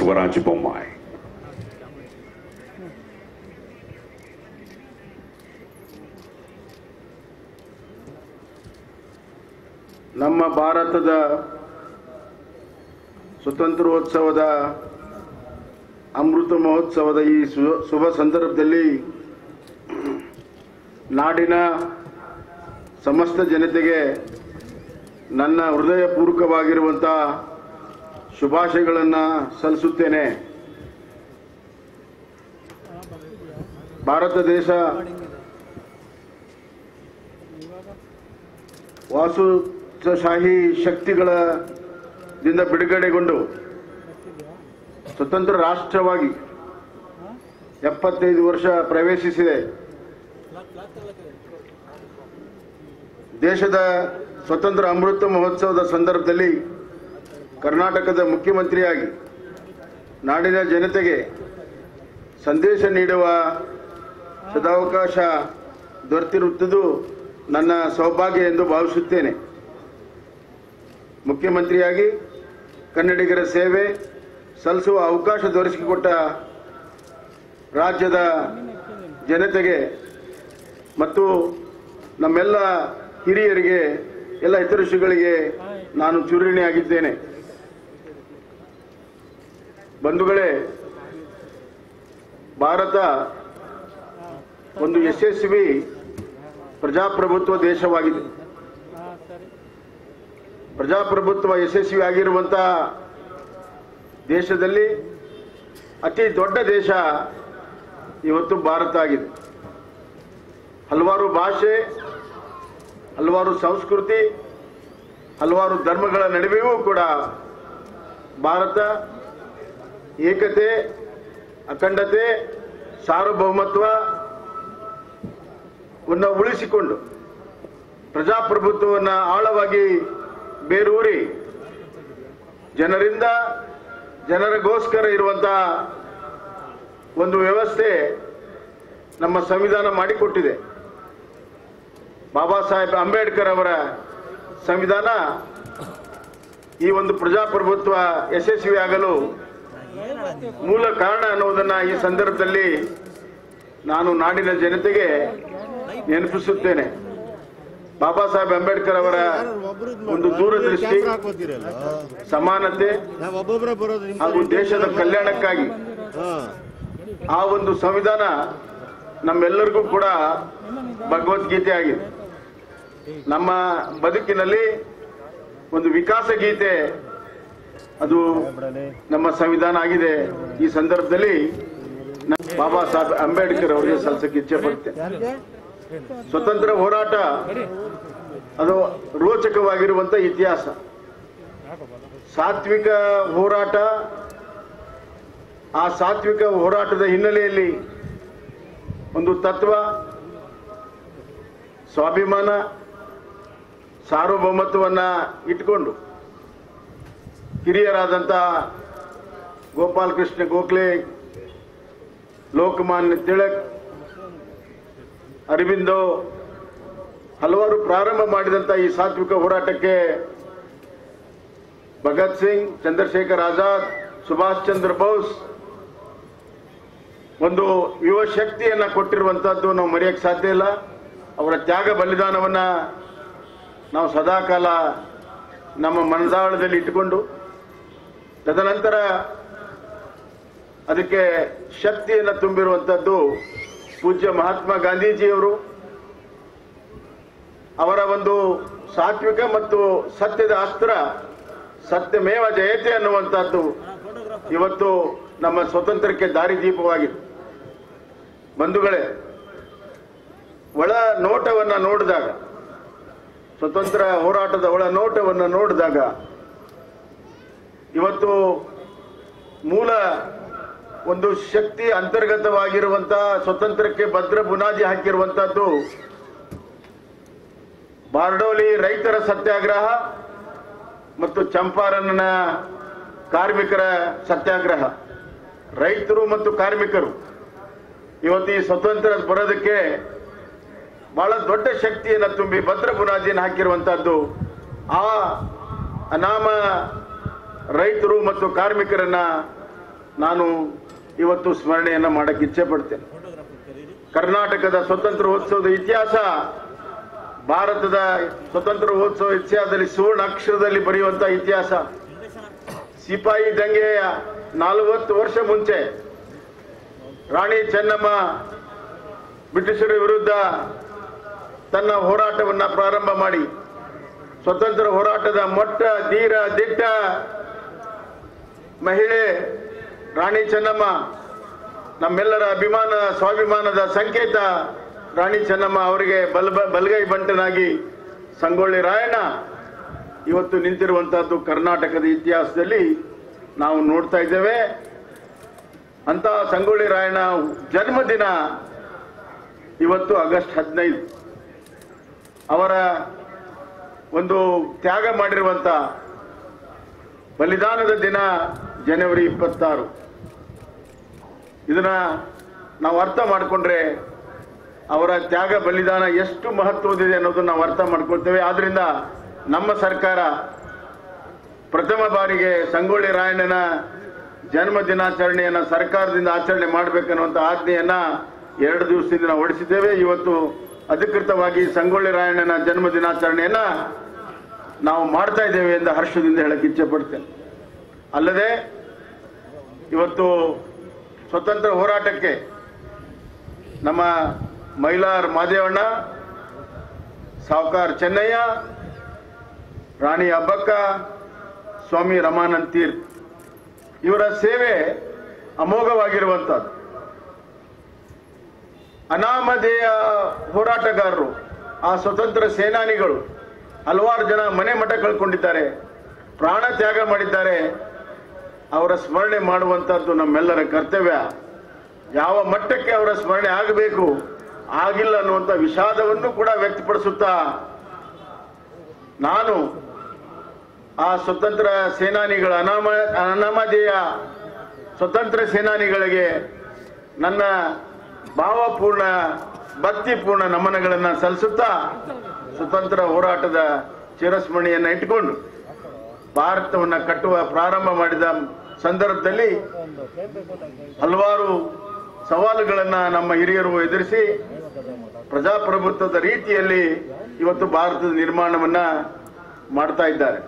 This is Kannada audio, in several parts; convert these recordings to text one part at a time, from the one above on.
ಬಸವರಾಜ ಬೊಮ್ಮಾಯಿ ನಮ್ಮ ಭಾರತದ ಸ್ವತಂತ್ರೋತ್ಸವದ ಅಮೃತ ಮಹೋತ್ಸವದ ಈ ಶು- ಶುಭ ಸಂದರ್ಭದಲ್ಲಿ ನಾಡಿನ ಸಮಸ್ತ ಜನತೆಗೆ ನನ್ನ ಹೃದಯಪೂರ್ವಕವಾಗಿರುವಂಥ ಶುಭಾಶಯಗಳನ್ನು ಸಲ್ಲಿಸುತ್ತೇನೆ ಭಾರತ ದೇಶ ವಾಸುಶಾಹಿ ಶಕ್ತಿಗಳ ದಿಂದ ಬಿಡುಗಡೆಗೊಂಡು ಸ್ವತಂತ್ರ ರಾಷ್ಟ್ರವಾಗಿ ಎಪ್ಪತ್ತೈದು ವರ್ಷ ಪ್ರವೇಶಿಸಿದೆ ದೇಶದ ಸ್ವತಂತ್ರ ಅಮೃತ ಮಹೋತ್ಸವದ ಸಂದರ್ಭದಲ್ಲಿ ಕರ್ನಾಟಕದ ಮುಖ್ಯಮಂತ್ರಿಯಾಗಿ ನಾಡಿನ ಜನತೆಗೆ ಸಂದೇಶ ನೀಡುವ ಸದಾವಕಾಶ ದೊರೆತಿರುತ್ತದು ನನ್ನ ಸೌಭಾಗ್ಯ ಎಂದು ಭಾವಿಸುತ್ತೇನೆ ಮುಖ್ಯಮಂತ್ರಿಯಾಗಿ ಕನ್ನಡಿಗರ ಸೇವೆ ಸಲ್ಲಿಸುವ ಅವಕಾಶ ದೊರಕಿಸಿಕೊಟ್ಟ ರಾಜ್ಯದ ಜನತೆಗೆ ಮತ್ತು ನಮ್ಮೆಲ್ಲ ಹಿರಿಯರಿಗೆ ಎಲ್ಲ ಹಿತೈಷಿಗಳಿಗೆ ನಾನು ಚುರುಣಿಯಾಗಿದ್ದೇನೆ ಬಂಧುಗಳೇ ಭಾರತ ಒಂದು ಯಶಸ್ವಿ ಪ್ರಜಾಪ್ರಭುತ್ವ ದೇಶವಾಗಿದೆ ಪ್ರಜಾಪ್ರಭುತ್ವ ಯಶಸ್ವಿ ಆಗಿರುವಂಥ ದೇಶದಲ್ಲಿ ಅತಿ ದೊಡ್ಡ ದೇಶ ಇವತ್ತು ಭಾರತ ಆಗಿದೆ ಹಲವಾರು ಭಾಷೆ ಹಲವಾರು ಸಂಸ್ಕೃತಿ ಹಲವಾರು ಧರ್ಮಗಳ ನಡುವೆಯೂ ಕೂಡ ಭಾರತ ಏಕತೆ ಅಖಂಡತೆ ಸಾರ್ವಭೌಮತ್ವ ವನ್ನು ಉಳಿಸಿಕೊಂಡು ಪ್ರಜಾಪ್ರಭುತ್ವವನ್ನು ಆಳವಾಗಿ ಬೇರೂರಿ ಜನರಿಂದ ಜನರಿಗೋಸ್ಕರ ಇರುವಂತ ಒಂದು ವ್ಯವಸ್ಥೆ ನಮ್ಮ ಸಂವಿಧಾನ ಮಾಡಿಕೊಟ್ಟಿದೆ ಬಾಬಾ ಸಾಹೇಬ್ ಅಂಬೇಡ್ಕರ್ ಅವರ ಸಂವಿಧಾನ ಈ ಒಂದು ಪ್ರಜಾಪ್ರಭುತ್ವ ಯಶಸ್ವಿಯಾಗಲು ಮೂಲ ಕಾರಣ ಅನ್ನುವುದನ್ನ ಈ ಸಂದರ್ಭದಲ್ಲಿ ನಾನು ನಾಡಿನ ಜನತೆಗೆ ನೆನಪಿಸುತ್ತೇನೆ ಬಾಬಾ ಸಾಹೇಬ್ ಅಂಬೇಡ್ಕರ್ ಅವರ ಒಂದು ದೂರದೃಷ್ಟಿ ಸಮಾನತೆ ನಾವ್ ಒಬ್ಬೊಬ್ರೆ ಬರೋದು ನಿಮ್ ಹಾಗೂ ದೇಶದ ಕಲ್ಯಾಣಕ್ಕಾಗಿ ಹಾ ಆ ಒಂದು ಸಂವಿಧಾನ ನಮ್ಮೆಲ್ಲರಿಗೂ ಕೂಡ ಭಗವದ್ಗೀತೆ ಆಗಿದೆ ನಮ್ಮ ಬದುಕಿನಲ್ಲಿ ಒಂದು ವಿಕಾಸ ಗೀತೆ ಅದು ನಮ್ಮ ಸಂವಿಧಾನ ಆಗಿದೆ ಈ ಸಂದರ್ಭದಲ್ಲಿ ನಾನು ಬಾಬಾ ಸಾಹೇಬ್ ಅಂಬೇಡ್ಕರ್ ಅವರಿಗೆ ಸಲ್ಲಿಸಕ್ಕೆ ಇಚ್ಛೆ ಪಡ್ತೇನೆ ಸ್ವತಂತ್ರ ಹೋರಾಟ ಅದು ರೋಚಕವಾಗಿರುವಂತ ಇತಿಹಾಸ ಸಾತ್ವಿಕ ಹೋರಾಟ ಆ ಸಾತ್ವಿಕ ಹೋರಾಟದ ಹಿನ್ನೆಲೆಯಲ್ಲಿ ಒಂದು ತತ್ವ ಸ್ವಾಭಿಮಾನ ಸಾರ್ವಭೌಮತ್ವವನ್ನ ಇಟ್ಕೊಂಡು ಹಿರಿಯರಾದಂಥ ಗೋಪಾಲ್ ಕೃಷ್ಣ ಗೋಖಲೆ ಲೋಕಮಾನ್ಯ ತಿಳಕ್ ಅರವಿಂದೋ ಹಲವಾರು ಪ್ರಾರಂಭ ಮಾಡಿದಂಥ ಈ ಸಾತ್ವಿಕ ಹೋರಾಟಕ್ಕೆ ಭಗತ್ ಸಿಂಗ್ ಚಂದ್ರಶೇಖರ್ ಆಜಾದ್ ಸುಭಾಷ್ ಚಂದ್ರ ಬೋಸ್ ಒಂದು ಯುವ ಶಕ್ತಿಯನ್ನ ಕೊಟ್ಟಿರುವಂತಹದ್ದು ನಾವು ಮರೆಯಕ್ಕೆ ಸಾಧ್ಯ ಇಲ್ಲ ಅವರ ತ್ಯಾಗ ಬಲಿದಾನವನ್ನ ನಾವು ಸದಾಕಾಲ ನಮ್ಮ ಮನದಾಳದಲ್ಲಿ ಇಟ್ಟುಕೊಂಡು ತದನಂತರ ಅದಕ್ಕೆ ಶಕ್ತಿಯನ್ನು ತುಂಬಿರುವಂತದ್ದು ಪೂಜ್ಯ ಮಹಾತ್ಮ ಗಾಂಧೀಜಿಯವರು ಅವರ ಒಂದು ಸಾತ್ವಿಕ ಮತ್ತು ಸತ್ಯದ ಅಸ್ತ್ರ ಸತ್ಯಮೇವ ಜಯತೆ ಅನ್ನುವಂಥದ್ದು ಇವತ್ತು ನಮ್ಮ ಸ್ವತಂತ್ರಕ್ಕೆ ದಾರಿದೀಪವಾಗಿದೆ ಬಂಧುಗಳೇ ಒಳ ನೋಟವನ್ನ ನೋಡಿದಾಗ ಸ್ವತಂತ್ರ ಹೋರಾಟದ ಒಳ ನೋಟವನ್ನ ನೋಡಿದಾಗ ಇವತ್ತು ಮೂಲ ಒಂದು ಶಕ್ತಿ ಅಂತರ್ಗತವಾಗಿರುವಂತಹ ಸ್ವತಂತ್ರಕ್ಕೆ ಭದ್ರ ಬುನಾದಿ ಹಾಕಿರುವಂತಹದ್ದು ಬಾರ್ಡೋಲಿ ರೈತರ ಸತ್ಯಾಗ್ರಹ ಮತ್ತು ಚಂಪಾರನ್ನ ಕಾರ್ಮಿಕರ ಸತ್ಯಾಗ್ರಹ ರೈತರು ಮತ್ತು ಕಾರ್ಮಿಕರು ಇವತ್ತು ಈ ಸ್ವತಂತ್ರ ಬರೋದಕ್ಕೆ ಬಹಳ ದೊಡ್ಡ ಶಕ್ತಿಯನ್ನು ತುಂಬಿ ಭದ್ರ ಬುನಾದಿಯನ್ನು ಹಾಕಿರುವಂತಹದ್ದು ಆ ಅನಾಮ ರೈತರು ಮತ್ತು ಕಾರ್ಮಿಕರನ್ನ ನಾನು ಇವತ್ತು ಸ್ಮರಣೆಯನ್ನ ಮಾಡಕ್ಕೆ ಇಚ್ಛೆ ಪಡ್ತೇನೆ ಕರ್ನಾಟಕದ ಸ್ವತಂತ್ರೋತ್ಸವದ ಇತಿಹಾಸ ಭಾರತದ ಸ್ವತಂತ್ರೋತ್ಸವ ಇತಿಹಾಸದಲ್ಲಿ ಸುವರ್ಣ ಅಕ್ಷರದಲ್ಲಿ ಬರೆಯುವಂತ ಇತಿಹಾಸ ಸಿಪಾಯಿ ದಂಗೆಯ ನಲವತ್ತು ವರ್ಷ ಮುಂಚೆ ರಾಣಿ ಚೆನ್ನಮ್ಮ ಬ್ರಿಟಿಷರ ವಿರುದ್ಧ ತನ್ನ ಹೋರಾಟವನ್ನ ಪ್ರಾರಂಭ ಮಾಡಿ ಸ್ವತಂತ್ರ ಹೋರಾಟದ ಮೊಟ್ಟ ಧೀರ ದಿಟ್ಟ ಮಹಿಳೆ ರಾಣಿ ಚೆನ್ನಮ್ಮ ನಮ್ಮೆಲ್ಲರ ಅಭಿಮಾನ ಸ್ವಾಭಿಮಾನದ ಸಂಕೇತ ರಾಣಿ ಚೆನ್ನಮ್ಮ ಅವರಿಗೆ ಬಲ ಬಲಗೈ ಬಂಟನಾಗಿ ಸಂಗೊಳ್ಳಿ ರಾಯಣ್ಣ ಇವತ್ತು ನಿಂತಿರುವಂತಹದ್ದು ಕರ್ನಾಟಕದ ಇತಿಹಾಸದಲ್ಲಿ ನಾವು ನೋಡ್ತಾ ಇದ್ದೇವೆ ಅಂತ ಸಂಗೊಳ್ಳಿ ರಾಯಣ್ಣ ಜನ್ಮದಿನ ಇವತ್ತು ಆಗಸ್ಟ್ ಹದಿನೈದು ಅವರ ಒಂದು ತ್ಯಾಗ ಮಾಡಿರುವಂತ ಬಲಿದಾನದ ದಿನ ಜನವರಿ ಇಪ್ಪತ್ತಾರು ಇದನ್ನ ನಾವು ಅರ್ಥ ಮಾಡಿಕೊಂಡ್ರೆ ಅವರ ತ್ಯಾಗ ಬಲಿದಾನ ಎಷ್ಟು ಮಹತ್ವದಿದೆ ಅನ್ನೋದನ್ನ ನಾವು ಅರ್ಥ ಮಾಡ್ಕೊಳ್ತೇವೆ ಆದ್ರಿಂದ ನಮ್ಮ ಸರ್ಕಾರ ಪ್ರಥಮ ಬಾರಿಗೆ ಸಂಗೊಳ್ಳಿ ರಾಯಣ್ಣನ ಜನ್ಮ ದಿನಾಚರಣೆಯನ್ನ ಸರ್ಕಾರದಿಂದ ಆಚರಣೆ ಮಾಡಬೇಕನ್ನುವಂತ ಆಜ್ಞೆಯನ್ನ ಎರಡು ದಿವಸದಿಂದ ನಾವು ಹೊರಡಿಸಿದ್ದೇವೆ ಇವತ್ತು ಅಧಿಕೃತವಾಗಿ ಸಂಗೊಳ್ಳಿ ರಾಯಣ್ಣನ ಜನ್ಮ ದಿನಾಚರಣೆಯನ್ನ ನಾವು ಮಾಡ್ತಾ ಇದ್ದೇವೆ ಎಂದು ಹರ್ಷದಿಂದ ಹೇಳಕ್ ಇಚ್ಛೆ ಪಡ್ತೇನೆ ಅಲ್ಲದೆ ಇವತ್ತು ಸ್ವತಂತ್ರ ಹೋರಾಟಕ್ಕೆ ನಮ್ಮ ಮೈಲಾರ್ ಮಾದೇವಣ್ಣ ಸಾವುಕಾರ್ ಚೆನ್ನಯ್ಯ ರಾಣಿ ಅಬ್ಬಕ್ಕ ಸ್ವಾಮಿ ರಮಾನಂದ್ ತೀರ್ಥ ಇವರ ಸೇವೆ ಅಮೋಘವಾಗಿರುವಂತಹದ್ದು ಅನಾಮಧೇಯ ಹೋರಾಟಗಾರರು ಆ ಸ್ವತಂತ್ರ ಸೇನಾನಿಗಳು ಹಲವಾರು ಜನ ಮನೆ ಮಠ ಕಳ್ಕೊಂಡಿದ್ದಾರೆ ಪ್ರಾಣ ತ್ಯಾಗ ಮಾಡಿದ್ದಾರೆ ಅವರ ಸ್ಮರಣೆ ಮಾಡುವಂತಹದ್ದು ನಮ್ಮೆಲ್ಲರ ಕರ್ತವ್ಯ ಯಾವ ಮಟ್ಟಕ್ಕೆ ಅವರ ಸ್ಮರಣೆ ಆಗಬೇಕು ಆಗಿಲ್ಲ ಅನ್ನುವಂಥ ವಿಷಾದವನ್ನು ಕೂಡ ವ್ಯಕ್ತಪಡಿಸುತ್ತಾ ನಾನು ಆ ಸ್ವತಂತ್ರ ಸೇನಾನಿಗಳ ಅನಾಮ ಅನಾಮಧೇಯ ಸ್ವತಂತ್ರ ಸೇನಾನಿಗಳಿಗೆ ನನ್ನ ಭಾವಪೂರ್ಣ ಭಕ್ತಿಪೂರ್ಣ ನಮನಗಳನ್ನು ಸಲ್ಲಿಸುತ್ತಾ ಸ್ವತಂತ್ರ ಹೋರಾಟದ ಚಿರಸ್ಮರಣೆಯನ್ನ ಇಟ್ಟುಕೊಂಡು ಭಾರತವನ್ನ ಕಟ್ಟುವ ಪ್ರಾರಂಭ ಮಾಡಿದ ಸಂದರ್ಭದಲ್ಲಿ ಹಲವಾರು ಸವಾಲುಗಳನ್ನ ನಮ್ಮ ಹಿರಿಯರು ಎದುರಿಸಿ ಪ್ರಜಾಪ್ರಭುತ್ವದ ರೀತಿಯಲ್ಲಿ ಇವತ್ತು ಭಾರತದ ನಿರ್ಮಾಣವನ್ನ ಮಾಡ್ತಾ ಇದ್ದಾರೆ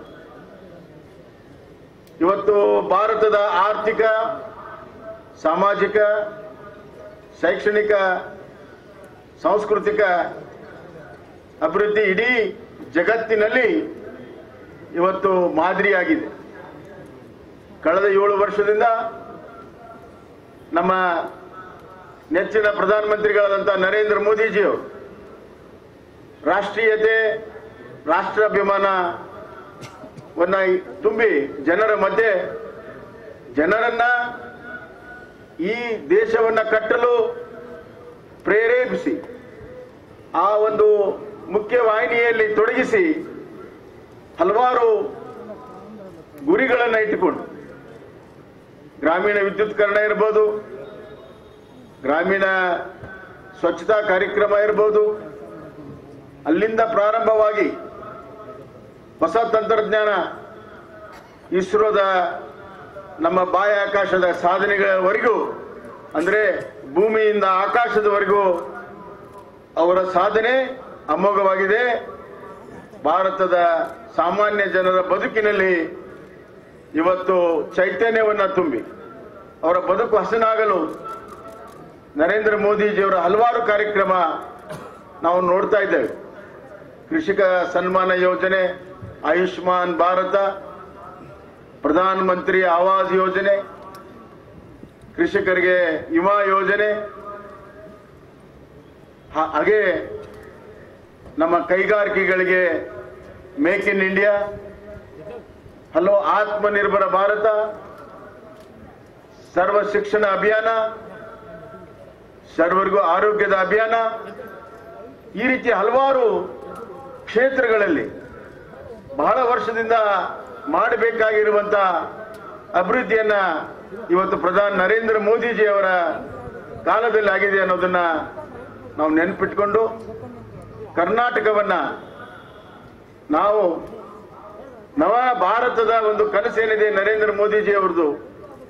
ಇವತ್ತು ಭಾರತದ ಆರ್ಥಿಕ ಸಾಮಾಜಿಕ ಶೈಕ್ಷಣಿಕ ಸಾಂಸ್ಕೃತಿಕ ಅಭಿವೃದ್ಧಿ ಇಡೀ ಜಗತ್ತಿನಲ್ಲಿ ಇವತ್ತು ಮಾದರಿಯಾಗಿದೆ ಕಳೆದ ಏಳು ವರ್ಷದಿಂದ ನಮ್ಮ ನೆಚ್ಚಿನ ಪ್ರಧಾನಮಂತ್ರಿಗಳಾದಂಥ ನರೇಂದ್ರ ಮೋದಿಜಿಯವರು ರಾಷ್ಟ್ರೀಯತೆ ರಾಷ್ಟ್ರಾಭಿಮಾನವನ್ನ ತುಂಬಿ ಜನರ ಮಧ್ಯೆ ಜನರನ್ನ ಈ ದೇಶವನ್ನ ಕಟ್ಟಲು ಪ್ರೇರೇಪಿಸಿ ಆ ಒಂದು ಮುಖ್ಯ ವಾಹಿನಿಯಲ್ಲಿ ತೊಡಗಿಸಿ ಹಲವಾರು ಗುರಿಗಳನ್ನು ಇಟ್ಟುಕೊಂಡು ಗ್ರಾಮೀಣ ವಿದ್ಯುತ್ಕರಣ ಇರ್ಬೋದು ಗ್ರಾಮೀಣ ಸ್ವಚ್ಛತಾ ಕಾರ್ಯಕ್ರಮ ಇರ್ಬೋದು ಅಲ್ಲಿಂದ ಪ್ರಾರಂಭವಾಗಿ ಹೊಸ ತಂತ್ರಜ್ಞಾನ ಇಸ್ರೋದ ನಮ್ಮ ಬಾಹ್ಯಾಕಾಶದ ಸಾಧನೆಗಳವರೆಗೂ ಅಂದ್ರೆ ಭೂಮಿಯಿಂದ ಆಕಾಶದವರೆಗೂ ಅವರ ಸಾಧನೆ ಅಮೋಘವಾಗಿದೆ ಭಾರತದ ಸಾಮಾನ್ಯ ಜನರ ಬದುಕಿನಲ್ಲಿ ಇವತ್ತು ಚೈತನ್ಯವನ್ನ ತುಂಬಿ ಅವರ ಬದುಕು ಹಸನಾಗಲು ನರೇಂದ್ರ ಮೋದಿಜಿಯವರ ಹಲವಾರು ಕಾರ್ಯಕ್ರಮ ನಾವು ನೋಡ್ತಾ ಇದ್ದೇವೆ ಕೃಷಿಕ ಸನ್ಮಾನ ಯೋಜನೆ ಆಯುಷ್ಮಾನ್ ಭಾರತ ಪ್ರಧಾನ ಮಂತ್ರಿ ಆವಾಸ್ ಯೋಜನೆ ಕೃಷಿಕರಿಗೆ ವಿಮಾ ಯೋಜನೆ ಹಾ- ಹಾಗೆ ನಮ್ಮ ಕೈಗಾರಿಕೆಗಳಿಗೆ make in India hello Atmanirbhar Bharat Sarva Shiksha ಅಭಿಯಾನ ಸರ್ವರಿಗೂ ಆರೋಗ್ಯದ ಅಭಿಯಾನ ಈ ರೀತಿ ಹಲವಾರು ಕ್ಷೇತ್ರಗಳಲ್ಲಿ ಬಹಳ ವರ್ಷದಿಂದ ಮಾಡಬೇಕಾಗಿರುವಂತ ಅಭಿವೃದ್ಧಿಯನ್ನ ಇವತ್ತು ಪ್ರಧಾನಿ ನರೇಂದ್ರ ಮೋದಿಜಿ ಅವರ ಕಾಲದಲ್ಲಿ ಆಗಿದೆ ಅನ್ನೋದನ್ನ ನಾವು ನೆನ್ಪಿಟ್ಕೊಂಡು ಕರ್ನಾಟಕವನ್ನ ನಾವು ನವ ಭಾರತದ ಒಂದು ಕನಸೇನಿದೆ ನರೇಂದ್ರ ಮೋದಿಜಿ ಅವರದು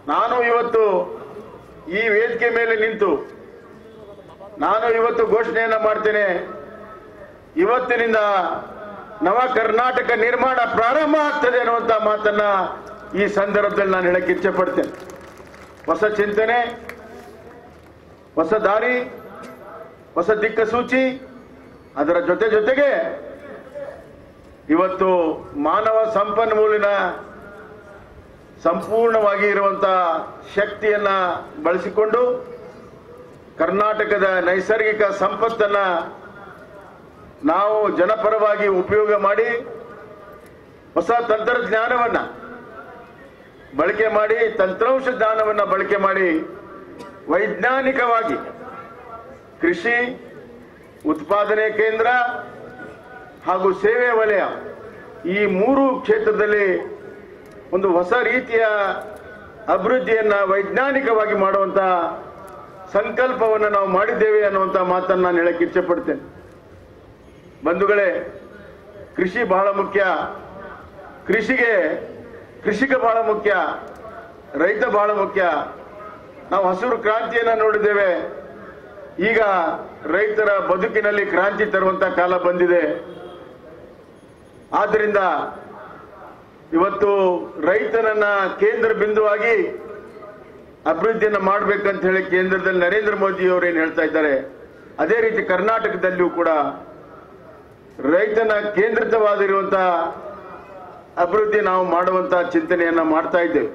ನಾನು ಇವತ್ತು ಈ ವೇದಿಕೆ ಮೇಲೆ ನಿಂತು ನಾನು ಇವತ್ತು ಘೋಷಣೆಯನ್ನ ಮಾಡ್ತೇನೆ ಇವತ್ತಿನಿಂದ ನವ ಕರ್ನಾಟಕ ನಿರ್ಮಾಣ ಪ್ರಾರಂಭ ಆಗ್ತದೆ ಅನ್ನುವಂತ ಮಾತನ್ನ ಈ ಸಂದರ್ಭದಲ್ಲಿ ನಾನು ಹೇಳಕ್ಕೆ ಇಚ್ಛೆ ಪಡ್ತೇನೆ ಹೊಸ ಚಿಂತನೆ ಹೊಸ ದಾರಿ ಹೊಸ ದಿಕ್ಕಸೂಚಿ ಅದರ ಜೊತೆ ಜೊತೆಗೆ ಇವತ್ತು ಮಾನವ ಸಂಪನ್ಮೂಲಿನ ಸಂಪೂರ್ಣವಾಗಿ ಇರುವಂತಹ ಶಕ್ತಿಯನ್ನ ಬಳಸಿಕೊಂಡು ಕರ್ನಾಟಕದ ನೈಸರ್ಗಿಕ ಸಂಪತ್ತನ್ನ ನಾವು ಜನಪರವಾಗಿ ಉಪಯೋಗ ಮಾಡಿ ಹೊಸ ತಂತ್ರಜ್ಞಾನವನ್ನ ಬಳಕೆ ಮಾಡಿ ತಂತ್ರಾಂಶ ಜ್ಞಾನವನ್ನ ಬಳಕೆ ಮಾಡಿ ವೈಜ್ಞಾನಿಕವಾಗಿ ಕೃಷಿ ಉತ್ಪಾದನೆ ಕೇಂದ್ರ ಹಾಗೂ ಸೇವೆ ವಲಯ ಈ ಮೂರು ಕ್ಷೇತ್ರದಲ್ಲಿ ಒಂದು ಹೊಸ ರೀತಿಯ ಅಭಿವೃದ್ಧಿಯನ್ನ ವೈಜ್ಞಾನಿಕವಾಗಿ ಮಾಡುವಂತ ಸಂಕಲ್ಪವನ್ನು ನಾವು ಮಾಡಿದ್ದೇವೆ ಅನ್ನುವಂತ ಮಾತನ್ನು ನಾನು ಹೇಳಕ್ಕೆ ಇಚ್ಛೆ ಪಡ್ತೇನೆ ಬಂಧುಗಳೇ ಕೃಷಿ ಬಹಳ ಮುಖ್ಯ ಕೃಷಿಗೆ ಕೃಷಿಕ ಬಹಳ ಮುಖ್ಯ ರೈತ ಬಹಳ ಮುಖ್ಯ ನಾವು ಹಸಿರು ಕ್ರಾಂತಿಯನ್ನ ನೋಡಿದ್ದೇವೆ ಈಗ ರೈತರ ಬದುಕಿನಲ್ಲಿ ಕ್ರಾಂತಿ ತರುವಂತ ಕಾಲ ಬಂದಿದೆ ಆದ್ದರಿಂದ ಇವತ್ತು ರೈತನನ್ನ ಕೇಂದ್ರ ಬಿಂದುವಾಗಿ ಅಭಿವೃದ್ಧಿಯನ್ನ ಮಾಡ್ಬೇಕಂತ ಹೇಳಿ ಕೇಂದ್ರದಲ್ಲಿ ನರೇಂದ್ರ ಮೋದಿ ಅವರು ಏನ್ ಹೇಳ್ತಾ ಇದ್ದಾರೆ ಅದೇ ರೀತಿ ಕರ್ನಾಟಕದಲ್ಲಿಯೂ ಕೂಡ ರೈತನ ಕೇಂದ್ರಿತವಾಗಿರುವಂತಹ ಅಭಿವೃದ್ಧಿ ನಾವು ಮಾಡುವಂತಹ ಚಿಂತನೆಯನ್ನ ಮಾಡ್ತಾ ಇದ್ದೇವೆ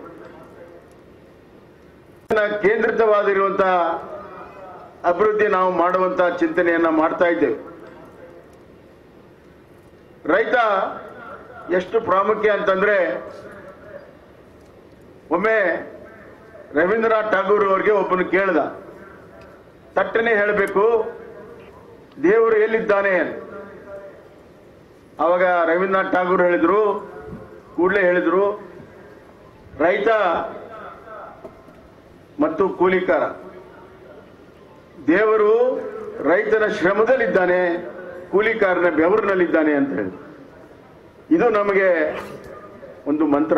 ರೈತನ ಕೇಂದ್ರಿತವಾಗಿರುವಂತಹ ಅಭಿವೃದ್ಧಿ ನಾವು ಮಾಡುವಂತಹ ಚಿಂತನೆಯನ್ನ ಮಾಡ್ತಾ ಇದ್ದೇವೆ ರೈತ ಎಷ್ಟು ಪ್ರಾಮುಖ್ಯ ಅಂತಂದ್ರೆ ಒಮ್ಮೆ ರವೀಂದ್ರನಾಥ್ ಠಾಗೂರ್ ಅವರಿಗೆ ಒಬ್ಬನು ಕೇಳ್ದ ತಟ್ಟನೆ ಹೇಳಬೇಕು ದೇವರು ಎಲ್ಲಿದ್ದಾನೆ ಅಂತ. ಅವಾಗ ರವೀಂದ್ರನಾಥ್ ಠಾಗೂರ್ ಹೇಳಿದ್ರು ಕೂಡಲೇ ಹೇಳಿದ್ರು ರೈತ ಮತ್ತು ಕೂಲಿಕಾರ ದೇವರು ರೈತನ ಶ್ರಮದಲ್ಲಿದ್ದಾನೆ ಕೂಲಿಕಾರನ ಬೆವರಿನಲ್ಲಿದ್ದಾನೆ ಅಂತ ಹೇಳಿ ಇದು ನಮಗೆ ಒಂದು ಮಂತ್ರ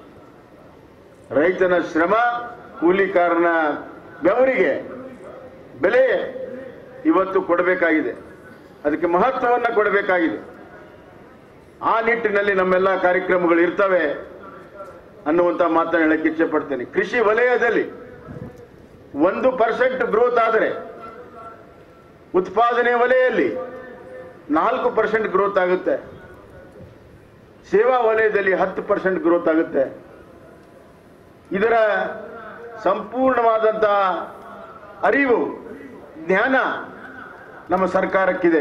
ರೈತನ ಶ್ರಮ ಕೂಲಿಕಾರನ ಬೆವರಿಗೆ ಬೆಲೆ ಇವತ್ತು ಕೊಡಬೇಕಾಗಿದೆ ಅದಕ್ಕೆ ಮಹತ್ವವನ್ನು ಕೊಡಬೇಕಾಗಿದೆ ಆ ನಿಟ್ಟಿನಲ್ಲಿ ನಮ್ಮೆಲ್ಲ ಕಾರ್ಯಕ್ರಮಗಳು ಇರ್ತವೆ ಅನ್ನುವಂತ ಮಾತನ್ನು ಹೇಳಕ್ಕೆ ಇಚ್ಛೆ ಪಡ್ತೇನೆ ಕೃಷಿ ವಲಯದಲ್ಲಿ ಒಂದು ಪರ್ಸೆಂಟ್ ಗ್ರೋತ್ ಆದರೆ ಉತ್ಪಾದನೆ ವಲಯದಲ್ಲಿ ನಾಲ್ಕು ಪರ್ಸೆಂಟ್ ಗ್ರೋತ್ ಆಗುತ್ತೆ ಸೇವಾ ವಲಯದಲ್ಲಿ ಹತ್ತು ಪರ್ಸೆಂಟ್ ಗ್ರೋತ್ ಆಗುತ್ತೆ ಇದರ ಸಂಪೂರ್ಣವಾದಂತಹ ಅರಿವು ಜ್ಞಾನ ನಮ್ಮ ಸರ್ಕಾರಕ್ಕಿದೆ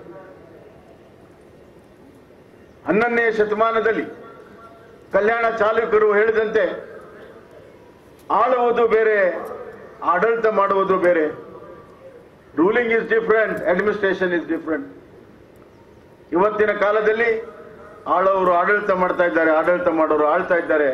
ಹನ್ನೊಂದನೇ ಶತಮಾನದಲ್ಲಿ ಕಲ್ಯಾಣ ಚಾಲುಕ್ಯರು ಹೇಳಿದಂತೆ ಆಳುವುದು ಬೇರೆ ಆಡಳಿತ ಮಾಡುವುದು ಬೇರೆ ruling is different administration is different ಇವತ್ತಿನ ಕಾಲದಲ್ಲಿ ಆಳೋರು ಆಡಳಿತ ಮಾಡ್ತಾ ಇದ್ದಾರೆ ಆಡಳಿತ ಮಾಡೋರು ಆಳ್ತಾ ಇದ್ದಾರೆ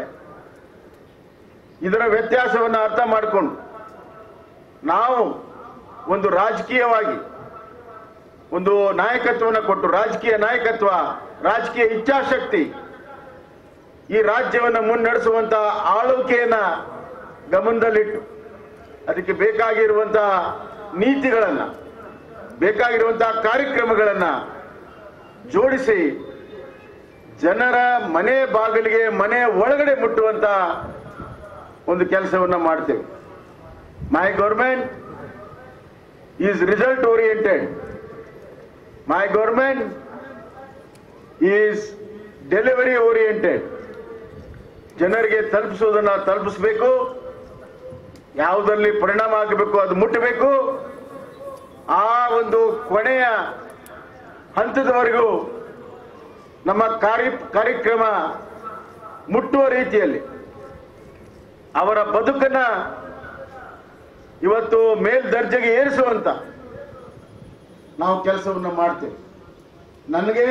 ಇದರ ವ್ಯತ್ಯಾಸವನ್ನು ಅರ್ಥ ಮಾಡಿಕೊಂಡು ನಾವು ಒಂದು ರಾಜಕೀಯವಾಗಿ ಒಂದು ನಾಯಕತ್ವವನ್ನು ಕೊಟ್ಟು ರಾಜಕೀಯ ನಾಯಕತ್ವ ರಾಜಕೀಯ ಇಚ್ಛಾಶಕ್ತಿ ಈ ರಾಜ್ಯವನ್ನು ಮುನ್ನಡೆಸುವಂತಹ ಆಳ್ವಿಕೆಯನ್ನ ಗಮನದಲ್ಲಿಟ್ಟು ಅದಕ್ಕೆ ಬೇಕಾಗಿರುವಂತಹ ನೀತಿಗಳನ್ನ ಬೇಕಾಗಿರುವಂತಹ ಕಾರ್ಯಕ್ರಮಗಳನ್ನ ಜೋಡಿಸಿ ಜನರ ಮನೆ ಬಾಗಿಲಿಗೆ ಮನೆ ಒಳಗಡೆ ಮುಟ್ಟುವಂತ ಒಂದು ಕೆಲಸವನ್ನ ಮಾಡ್ತೇವೆ my government is result oriented my government is delivery oriented ಜನರಿಗೆ ತಲುಪಿಸುವುದನ್ನ ತಲುಪಿಸಬೇಕು ಯಾವುದರಲ್ಲಿ ಪರಿಣಾಮ ಆಗಬೇಕು ಅದು ಮುಟ್ಟಬೇಕು ಆ ಒಂದು ಕೊನೆಯ ಹಂತದವರೆಗೂ ನಮ್ಮ ಕಾರ್ಯ ಕಾರ್ಯಕ್ರಮ ಮುಟ್ಟುವ ರೀತಿಯಲ್ಲಿ ಅವರ ಬದುಕನ್ನ ಇವತ್ತು ಮೇಲ್ದರ್ಜೆಗೆ ಏರಿಸುವಂತ ನಾವು ಕೆಲಸವನ್ನು ಮಾಡ್ತೇವೆ ನನಗೆ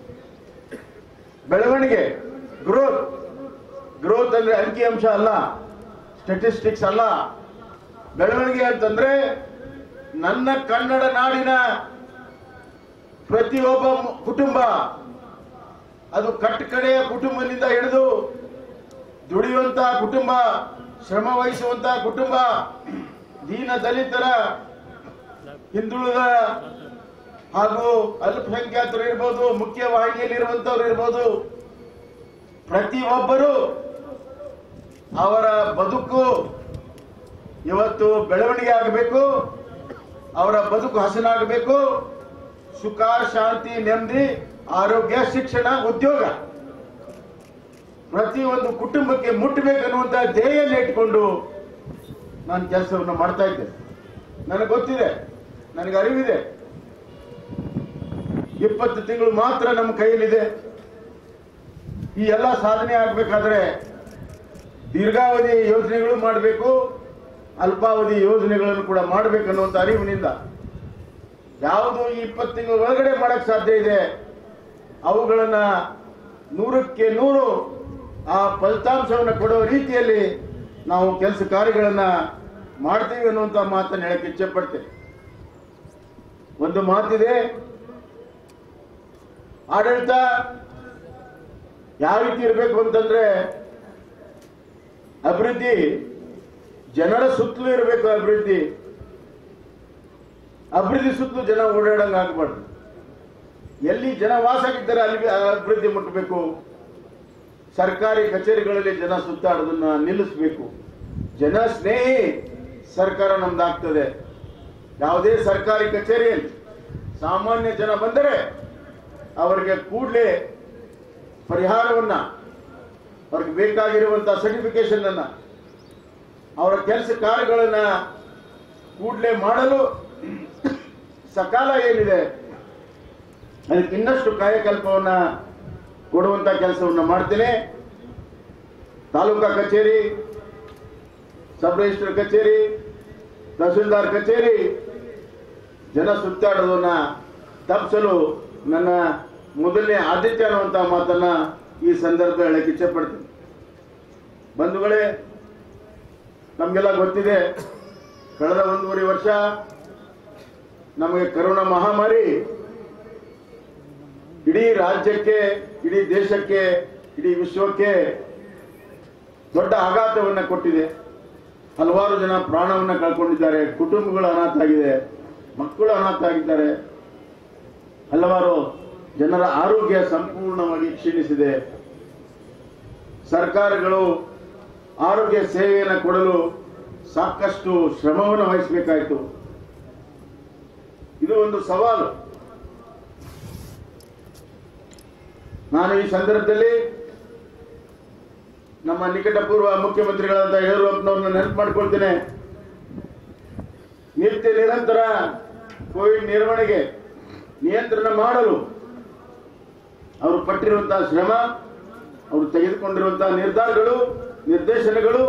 ಬೆಳವಣಿಗೆ ಗ್ರೋತ್ ಗ್ರೋತ್ ಅಂದ್ರೆ ಅಂಕಿಅಂಶ ಅಲ್ಲ ಸ್ಟೆಟಿಸ್ಟಿಕ್ಸ್ ಅಲ್ಲ ಬೆಳವಣಿಗೆ ಅಂತಂದ್ರೆ ನನ್ನ ಕನ್ನಡ ನಾಡಿನ ಪ್ರತಿಯೊಬ್ಬ ಮ- ಕುಟುಂಬ ಅದು ಕಟ್ಟಕಡೆಯ ಕುಟುಂಬದಿಂದ ಹಿಡಿದು ದುಡಿಯುವಂತ ಕುಟುಂಬ ಶ್ರಮ ವಹಿಸುವಂತಹ ಕುಟುಂಬ ದೀನ ದಲಿತರ ಹಿಂದುಳಿದ ಹಾಗೂ ಅಲ್ಪಸಂಖ್ಯಾತರು ಇರ್ಬೋದು ಮುಖ್ಯ ವಾಹಿನಿಯಲ್ಲಿ ಇರುವಂತವ್ರು ಇರ್ಬೋದು ಪ್ರತಿಯೊಬ್ಬರು ಅವರ ಬದುಕು ಇವತ್ತು ಬೆಳವಣಿಗೆ ಆಗಬೇಕು ಅವರ ಬದುಕು ಹಸನಾಗಬೇಕು ಸುಖ ಶಾಂತಿ ನೆಮ್ಮದಿ ಆರೋಗ್ಯ ಶಿಕ್ಷಣ ಉದ್ಯೋಗ ಪ್ರತಿಯೊಂದು ಕುಟುಂಬಕ್ಕೆ ಮುಟ್ಟಬೇಕನ್ನುವಂತ ಧ್ಯೇಯವನ್ನು ಇಟ್ಕೊಂಡು ನಾನು ಕೆಲಸವನ್ನು ಮಾಡ್ತಾ ಇದ್ದೆ ನನಗೆ ಗೊತ್ತಿದೆ ನನಗೆ ಅರಿವಿದೆ ಇಪ್ಪತ್ತು ತಿಂಗಳು ಮಾತ್ರ ನಮ್ಮ ಕೈಯಲ್ಲಿದೆ ಈ ಎಲ್ಲ ಸಾಧನೆ ಆಗಬೇಕಾದ್ರೆ ದೀರ್ಘಾವಧಿ ಯೋಜನೆಗಳು ಮಾಡಬೇಕು ಅಲ್ಪಾವಧಿ ಯೋಜನೆಗಳನ್ನು ಕೂಡ ಮಾಡಬೇಕನ್ನುವಂಥ ಅರಿವಿನಿಂದ ಯಾವುದು ಈ ಇಪ್ಪತ್ತು ತಿಂಗಳ ಒಳಗಡೆ ಮಾಡಕ್ ಸಾಧ್ಯ ಇದೆ ಅವುಗಳನ್ನ ನೂರಕ್ಕೆ ನೂರು ಆ ಫಲಿತಾಂಶವನ್ನು ಕೊಡುವ ರೀತಿಯಲ್ಲಿ ನಾವು ಕೆಲಸ ಕಾರ್ಯಗಳನ್ನ ಮಾಡ್ತೀವಿ ಅನ್ನುವಂಥ ಮಾತನ್ನು ಹೇಳಕ್ಕೆ ಇಚ್ಛೆ ಪಡ್ತೇನೆ ಒಂದು ಮಾತಿದೆ ಆಡಳಿತ ಯಾವ ರೀತಿ ಇರಬೇಕು ಅಂತಂದ್ರೆ ಅಭಿವೃದ್ಧಿ ಜನರ ಸುತ್ತಲೂ ಇರಬೇಕು ಅಭಿವೃದ್ಧಿ ಅಭಿವೃದ್ಧಿ ಸುತ್ತಲೂ ಜನ ಓಡಾಡಂಗ ಆಗಬಾರ್ದು ಎಲ್ಲಿ ಜನ ವಾಸಗಿದ್ದಾರೆ ಅಲ್ಲಿ ಅಭಿವೃದ್ಧಿ ಮುಟ್ಟಬೇಕು ಸರ್ಕಾರಿ ಕಚೇರಿಗಳಲ್ಲಿ ಜನ ಸುತ್ತಾಡೋದನ್ನ ನಿಲ್ಲಿಸಬೇಕು ಜನ ಸ್ನೇಹಿ ಸರ್ಕಾರ ನಮ್ದಾಗ್ತದೆ ಯಾವುದೇ ಸರ್ಕಾರಿ ಕಚೇರಿಯಲ್ಲಿ ಸಾಮಾನ್ಯ ಜನ ಬಂದರೆ ಅವರಿಗೆ ಕೂಡಲೇ ಪರಿಹಾರವನ್ನ ಅವ್ರಿಗೆ ಬೇಕಾಗಿರುವಂತಹ ಸರ್ಟಿಫಿಕೇಶನ್ ಅನ್ನ ಅವರ ಕೆಲಸ ಕಾರ್ಯಗಳನ್ನ ಕೂಡಲೇ ಮಾಡಲು ಸಕಾಲ ಏನಿದೆ ಅದಕ್ಕೆ ಇನ್ನಷ್ಟು ಕಾಯಕಲ್ಪವನ್ನ ಕೊಡುವಂತ ಕೆಲಸವನ್ನ ಮಾಡ್ತೇನೆ ತಾಲೂಕಾ ಕಚೇರಿ ಸಬ್ ರಿಜಿಸ್ಟರ್ ಕಚೇರಿ ತಹಸೀಲ್ದಾರ್ ಕಚೇರಿ ಜನ ಸುತ್ತಾಡೋದನ್ನ ತಪ್ಪಿಸಲು ನನ್ನ ಮೊದಲನೇ ಆದ್ಯತೆ ಅನ್ನುವಂತ ಮಾತನ್ನ ಈ ಸಂದರ್ಭ ಹೇಳಕ್ಕೆ ಇಚ್ಛೆ ಪಡ್ತೀನಿ ಬಂಧುಗಳೇ ನಮಗೆಲ್ಲ ಗೊತ್ತಿದೆ ಕಳೆದ ಒಂದೂವರೆ ವರ್ಷ ನಮಗೆ ಕರೋನಾ ಮಹಾಮಾರಿ ಇಡೀ ರಾಜ್ಯಕ್ಕೆ ಇಡೀ ದೇಶಕ್ಕೆ ಇಡೀ ವಿಶ್ವಕ್ಕೆ ದೊಡ್ಡ ಆಘಾತವನ್ನ ಕೊಟ್ಟಿದೆ ಹಲವಾರು ಜನ ಪ್ರಾಣವನ್ನ ಕಳ್ಕೊಂಡಿದ್ದಾರೆ ಕುಟುಂಬಗಳು ಅನಾಥ ಆಗಿದೆ ಮಕ್ಕಳು ಅನಾಥ ಆಗಿದ್ದಾರೆ ಹಲವಾರು ಜನರ ಆರೋಗ್ಯ ಸಂಪೂರ್ಣವಾಗಿ ಕ್ಷೀಣಿಸಿದೆ ಸರ್ಕಾರಗಳು ಆರೋಗ್ಯ ಸೇವೆಯನ್ನು ಕೊಡಲು ಸಾಕಷ್ಟು ಶ್ರಮವನ್ನು ವಹಿಸಬೇಕಾಯಿತು ಇದು ಒಂದು ಸವಾಲು ನಾನು ಈ ಸಂದರ್ಭದಲ್ಲಿ ನಮ್ಮ ನಿಕಟಪೂರ್ವ ಮುಖ್ಯಮಂತ್ರಿಗಳಾದ ಯಡಿಯೂರಪ್ಪನವ್ರನ್ನ ನೆನಪು ಮಾಡ್ಕೊಳ್ತೇನೆ ನಿತ್ಯ ನಿರಂತರ ಕೋವಿಡ್ ನಿರ್ವಹಣೆಗೆ ನಿಯಂತ್ರಣ ಮಾಡಲು ಅವರು ಪಟ್ಟಿರುವಂತಹ ಶ್ರಮ ಅವರು ತೆಗೆದುಕೊಂಡಿರುವಂತಹ ನಿರ್ಧಾರಗಳು ನಿರ್ದೇಶನಗಳು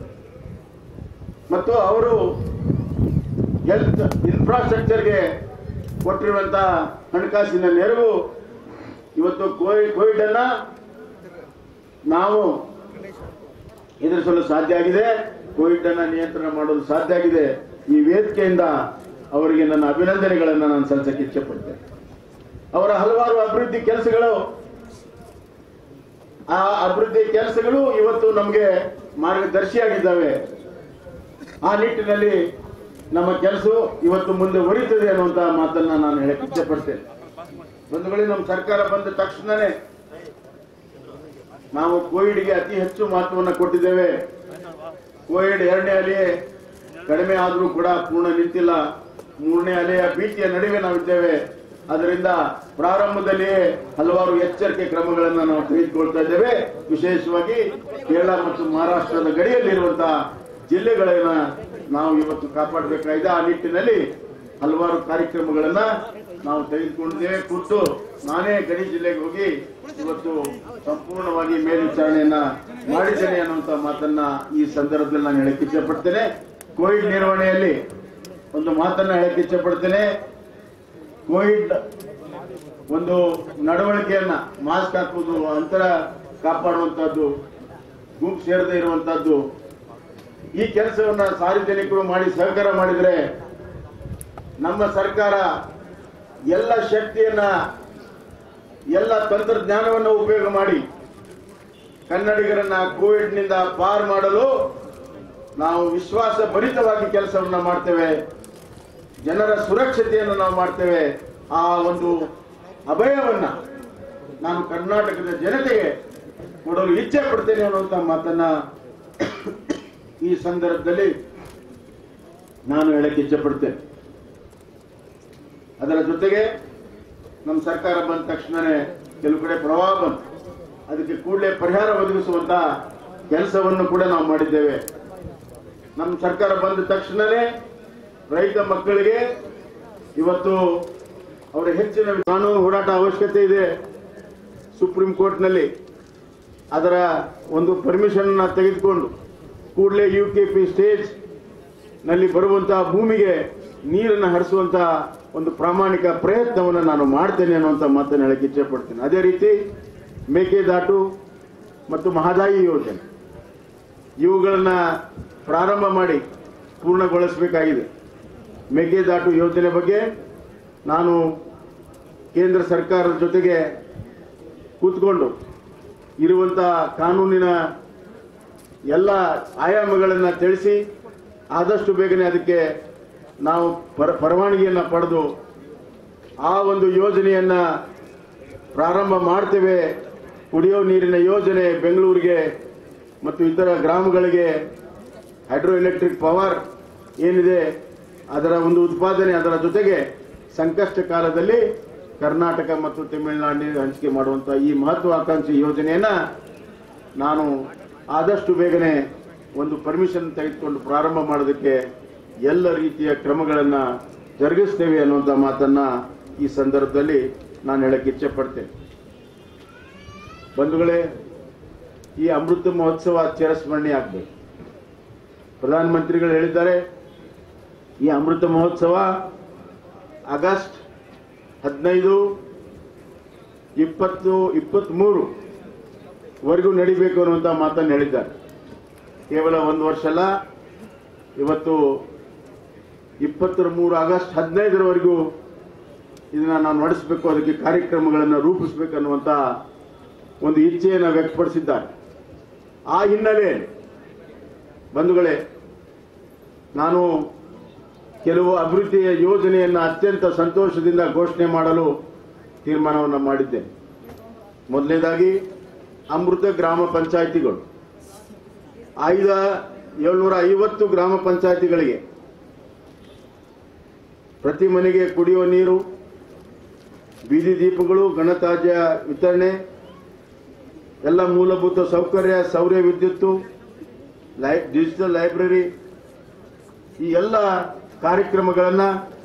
ಮತ್ತು ಅವರು ಹೆಲ್ತ್ ಇನ್ಫ್ರಾಸ್ಟ್ರಕ್ಚರ್ಗೆ ಕೊಟ್ಟಿರುವಂತಹ ಹಣಕಾಸಿನ ನೆರವು ಇವತ್ತು ಕೋವಿಡ್ ಕೋವಿಡ್ ಅನ್ನ ನಾವು ಎದುರಿಸಲು ಸಾಧ್ಯ ಆಗಿದೆ ಕೋವಿಡ್ ಅನ್ನ ನಿಯಂತ್ರಣ ಮಾಡಲು ಸಾಧ್ಯ ಆಗಿದೆ ಈ ವೇದಿಕೆಯಿಂದ ಅವರಿಗೆ ನನ್ನ ಅಭಿನಂದನೆಗಳನ್ನು ನಾನು ಸಲ್ಲಿಸಕ್ಕೆ ಇಚ್ಛೆ ಪಡ್ತೇನೆ ಅವರ ಹಲವಾರು ಅಭಿವೃದ್ಧಿ ಕೆಲಸಗಳು ಆ ಅಭಿವೃದ್ಧಿ ಕೆಲಸಗಳು ಇವತ್ತು ನಮಗೆ ಮಾರ್ಗದರ್ಶಿಯಾಗಿದ್ದಾವೆ ಆ ನಿಟ್ಟಿನಲ್ಲಿ ನಮ್ಮ ಕೆಲಸ ಇವತ್ತು ಮುಂದೆ ಉಳಿತದೆ ಅನ್ನುವಂತಹ ಮಾತನ್ನ ನಾನು ಹೇಳಕ್ಕೆ ಇಚ್ಛೆ ಪಡ್ತೇನೆ ಬಂಧುಗಳೇ ನಮ್ಮ ಸರ್ಕಾರ ಬಂದ ತಕ್ಷಣನೇ ನಾವು ಕೋವಿಡ್ಗೆ ಅತಿ ಹೆಚ್ಚು ಮಹತ್ವವನ್ನು ಕೊಟ್ಟಿದ್ದೇವೆ ಕೋವಿಡ್ ಎರಡನೇ ಅಲೆ ಕಡಿಮೆ ಆದರೂ ಕೂಡ ಪೂರ್ಣ ನಿಂತಿಲ್ಲ ಮೂರನೇ ಅಲೆಯ ಭೀತಿಯ ನಡುವೆ ನಾವಿದ್ದೇವೆ ಅದರಿಂದ ಪ್ರಾರಂಭದಲ್ಲಿಯೇ ಹಲವಾರು ಎಚ್ಚರಿಕೆ ಕ್ರಮಗಳನ್ನು ನಾವು ತೆಗೆದುಕೊಳ್ತಾ ಇದ್ದೇವೆ ವಿಶೇಷವಾಗಿ ಕೇರಳ ಮತ್ತು ಮಹಾರಾಷ್ಟ್ರದ ಗಡಿಯಲ್ಲಿರುವಂತಹ ಜಿಲ್ಲೆಗಳನ್ನ ನಾವು ಇವತ್ತು ಕಾಪಾಡಬೇಕಾಗಿದೆ ಆ ನಿಟ್ಟಿನಲ್ಲಿ ಹಲವಾರು ಕಾರ್ಯಕ್ರಮಗಳನ್ನ ನಾವು ತೆಗೆದುಕೊಂಡಿದ್ದೇವೆ ಖುದ್ದು ನಾನೇ ಗಡಿ ಜಿಲ್ಲೆಗೆ ಹೋಗಿ ಇವತ್ತು ಸಂಪೂರ್ಣವಾಗಿ ಮೇಲ್ವಿಚಾರಣೆಯನ್ನ ಮಾಡಿದ್ದೇನೆ ಅನ್ನುವಂತ ಮಾತನ್ನ ಈ ಸಂದರ್ಭದಲ್ಲಿ ನಾನು ಹೇಳಕ್ಕೆ ಇಚ್ಛೆ ಪಡ್ತೇನೆ ಕೋವಿಡ್ ನಿರ್ವಹಣೆಯಲ್ಲಿ ಒಂದು ಮಾತನ್ನ ಹೇಳಕ್ಕೆ ಇಚ್ಛೆ ಪಡ್ತೇನೆ ಕೋವಿಡ್ ಒಂದು ನಡವಳಿಕೆಯನ್ನ ಮಾಸ್ಕ್ ಹಾಕುವುದು ಅಂತರ ಕಾಪಾಡುವಂತಹದ್ದು ಗುಂಪು ಸೇರದೆ ಇರುವಂತಹದ್ದು ಈ ಕೆಲಸವನ್ನ ಸಾರ್ವಜನಿಕರು ಮಾಡಿ ಸಹಕಾರ ಮಾಡಿದ್ರೆ ನಮ್ಮ ಸರ್ಕಾರ ಎಲ್ಲ ಶಕ್ತಿಯನ್ನ ಎಲ್ಲ ತಂತ್ರಜ್ಞಾನವನ್ನು ಉಪಯೋಗ ಮಾಡಿ ಕನ್ನಡಿಗರನ್ನ ಕೋವಿಡ್ ನಿಂದ ಪಾರ್ ಮಾಡಲು ನಾವು ವಿಶ್ವಾಸ ಭರಿತವಾಗಿ ಕೆಲಸವನ್ನ ಮಾಡ್ತೇವೆ ಜನರ ಸುರಕ್ಷತೆಯನ್ನು ನಾವು ಮಾಡ್ತೇವೆ ಆ ಒಂದು ಅಭಯವನ್ನ ನಾನು ಕರ್ನಾಟಕದ ಜನತೆಗೆ ಕೊಡಲು ಇಚ್ಛೆ ಪಡ್ತೇನೆ ಅನ್ನುವಂತ ಮಾತನ್ನ ಈ ಸಂದರ್ಭದಲ್ಲಿ ನಾನು ಹೇಳಕ್ಕೆ ಇಚ್ಛೆ ಪಡ್ತೇನೆ ಅದರ ಜೊತೆಗೆ ನಮ್ಮ ಸರ್ಕಾರ ಬಂದ ತಕ್ಷಣನೇ ಕೆಲವು ಕಡೆ ಪ್ರವಾಹ ಬಂತು ಅದಕ್ಕೆ ಕೂಡಲೇ ಪರಿಹಾರ ಒದಗಿಸುವಂತ ಕೆಲಸವನ್ನು ಕೂಡ ನಾವು ಮಾಡಿದ್ದೇವೆ ನಮ್ಮ ಸರ್ಕಾರ ಬಂದ ತಕ್ಷಣನೇ ರೈತ ಮಕ್ಕಳಿಗೆ ಇವತ್ತು ಅವರ ಹೆಚ್ಚಿನ ಕಾನೂನು ಹೋರಾಟ ಅವಶ್ಯಕತೆ ಇದೆ ಸುಪ್ರೀಂ ಕೋರ್ಟ್ನಲ್ಲಿ ಅದರ ಒಂದು ಪರ್ಮಿಷನ್ ತೆಗೆದುಕೊಂಡು ಕೂಡಲೇ ಯು ಕೆ ಪಿ ಸ್ಟೇಜ್ ನಲ್ಲಿ ಬರುವಂತಹ ಭೂಮಿಗೆ ನೀರನ್ನು ಹರಿಸುವಂತಹ ಒಂದು ಪ್ರಾಮಾಣಿಕ ಪ್ರಯತ್ನವನ್ನು ನಾನು ಮಾಡ್ತೇನೆ ಅನ್ನುವಂಥ ಮಾತನ್ನು ಹೇಳಕ್ಕೆ ಇಚ್ಛೆ ಪಡ್ತೇನೆ ಅದೇ ರೀತಿ ಮೇಕೆದಾಟು ಮತ್ತು ಮಹದಾಯಿ ಯೋಜನೆ ಇವುಗಳನ್ನ ಪ್ರಾರಂಭ ಮಾಡಿ ಪೂರ್ಣಗೊಳಿಸಬೇಕಾಗಿದೆ ಮೇಕೆದಾಟು ಯೋಜನೆ ಬಗ್ಗೆ ನಾನು ಕೇಂದ್ರ ಸರ್ಕಾರದ ಜೊತೆಗೆ ಕೂತ್ಕೊಂಡು ಇರುವಂತಹ ಕಾನೂನಿನ ಎಲ್ಲ ಆಯಾಮಗಳನ್ನು ತಿಳಿಸಿ ಆದಷ್ಟು ಬೇಗನೆ ಅದಕ್ಕೆ ನಾವು ಪರ ಪರವಾನಗಿಯನ್ನು ಪಡೆದು ಆ ಒಂದು ಯೋಜನೆಯನ್ನ ಪ್ರಾರಂಭ ಮಾಡ್ತೇವೆ ಕುಡಿಯೋ ನೀರಿನ ಯೋಜನೆ ಬೆಂಗಳೂರಿಗೆ ಮತ್ತು ಇತರ ಗ್ರಾಮಗಳಿಗೆ ಹೈಡ್ರೋ ಎಲೆಕ್ಟ್ರಿಕ್ ಪವರ್ ಏನಿದೆ ಅದರ ಒಂದು ಉತ್ಪಾದನೆ ಅದರ ಜೊತೆಗೆ ಸಂಕಷ್ಟ ಕಾಲದಲ್ಲಿ ಕರ್ನಾಟಕ ಮತ್ತು ತಮಿಳುನಾಡಿನ ಹಂಚಿಕೆ ಮಾಡುವಂತಹ ಈ ಮಹತ್ವಾಕಾಂಕ್ಷಿ ಯೋಜನೆಯನ್ನ ನಾನು ಆದಷ್ಟು ಬೇಗನೆ ಒಂದು ಪರ್ಮಿಷನ್ ತೆಗೆದುಕೊಂಡು ಪ್ರಾರಂಭ ಮಾಡೋದಕ್ಕೆ ಎಲ್ಲ ರೀತಿಯ ಕ್ರಮಗಳನ್ನು ಜರುಗಿಸ್ತೇವೆ ಅನ್ನುವಂಥ ಮಾತನ್ನ ಈ ಸಂದರ್ಭದಲ್ಲಿ ನಾನು ಹೇಳಕ್ಕೆ ಇಚ್ಛೆ ಪಡ್ತೇನೆ ಬಂಧುಗಳೇ ಈ ಅಮೃತ ಮಹೋತ್ಸವ ಚಿರಸ್ಮರಣೆ ಆಗಬೇಕು ಪ್ರಧಾನಮಂತ್ರಿಗಳು ಹೇಳಿದ್ದಾರೆ ಈ ಅಮೃತ ಮಹೋತ್ಸವ ಆಗಸ್ಟ್ ಹದಿನೈದು ಇಪ್ಪತ್ತು ಇಪ್ಪತ್ತ್ಮೂರು ವರೆಗೂ ನಡಿಬೇಕು ಅನ್ನುವಂಥ ಮಾತನ್ನು ಹೇಳಿದ್ದಾರೆ ಕೇವಲ ಒಂದು ವರ್ಷ ಅಲ್ಲ ಇವತ್ತು ಇಪ್ಪತ್ತರ ಮೂರು ಆಗಸ್ಟ್ ಹದಿನೈದರವರೆಗೂ ಇದನ್ನ ನಾವು ನಡೆಸಬೇಕು ಅದಕ್ಕೆ ಕಾರ್ಯಕ್ರಮಗಳನ್ನು ರೂಪಿಸಬೇಕು ಅನ್ನುವಂಥ ಒಂದು ಇಚ್ಛೆಯನ್ನು ವ್ಯಕ್ತಪಡಿಸಿದ್ದಾರೆ ಆ ಹಿನ್ನೆಲೆಯಲ್ಲಿ ಬಂಧುಗಳೇ ನಾನು ಕೆಲವು ಅಭಿವೃದ್ಧಿಯ ಯೋಜನೆಯನ್ನು ಅತ್ಯಂತ ಸಂತೋಷದಿಂದ ಘೋಷಣೆ ಮಾಡಲು ತೀರ್ಮಾನವನ್ನು ಮಾಡಿದ್ದೇನೆ ಮೊದಲನೇದಾಗಿ ಅಮೃತ ಗ್ರಾಮ ಪಂಚಾಯಿತಿಗಳು ಆಯ್ದ ಏಳ್ನೂರ ಐವತ್ತು ಗ್ರಾಮ ಪಂಚಾಯಿತಿಗಳಿಗೆ ಪ್ರತಿ ಮನೆಗೆ ಕುಡಿಯುವ ನೀರು ಬೀದಿ ದೀಪಗಳು ಗಣತಾಜ್ಯ ವಿತರಣೆ ಎಲ್ಲ ಮೂಲಭೂತ ಸೌಕರ್ಯ ಸೌರ್ಯ ವಿದ್ಯುತ್ತು ಲೈ ಡಿಜಿಟಲ್ ಲೈಬ್ರರಿ ಈ ಎಲ್ಲ ಕಾರ್ಯಕ್ರಮಗಳನ್ನ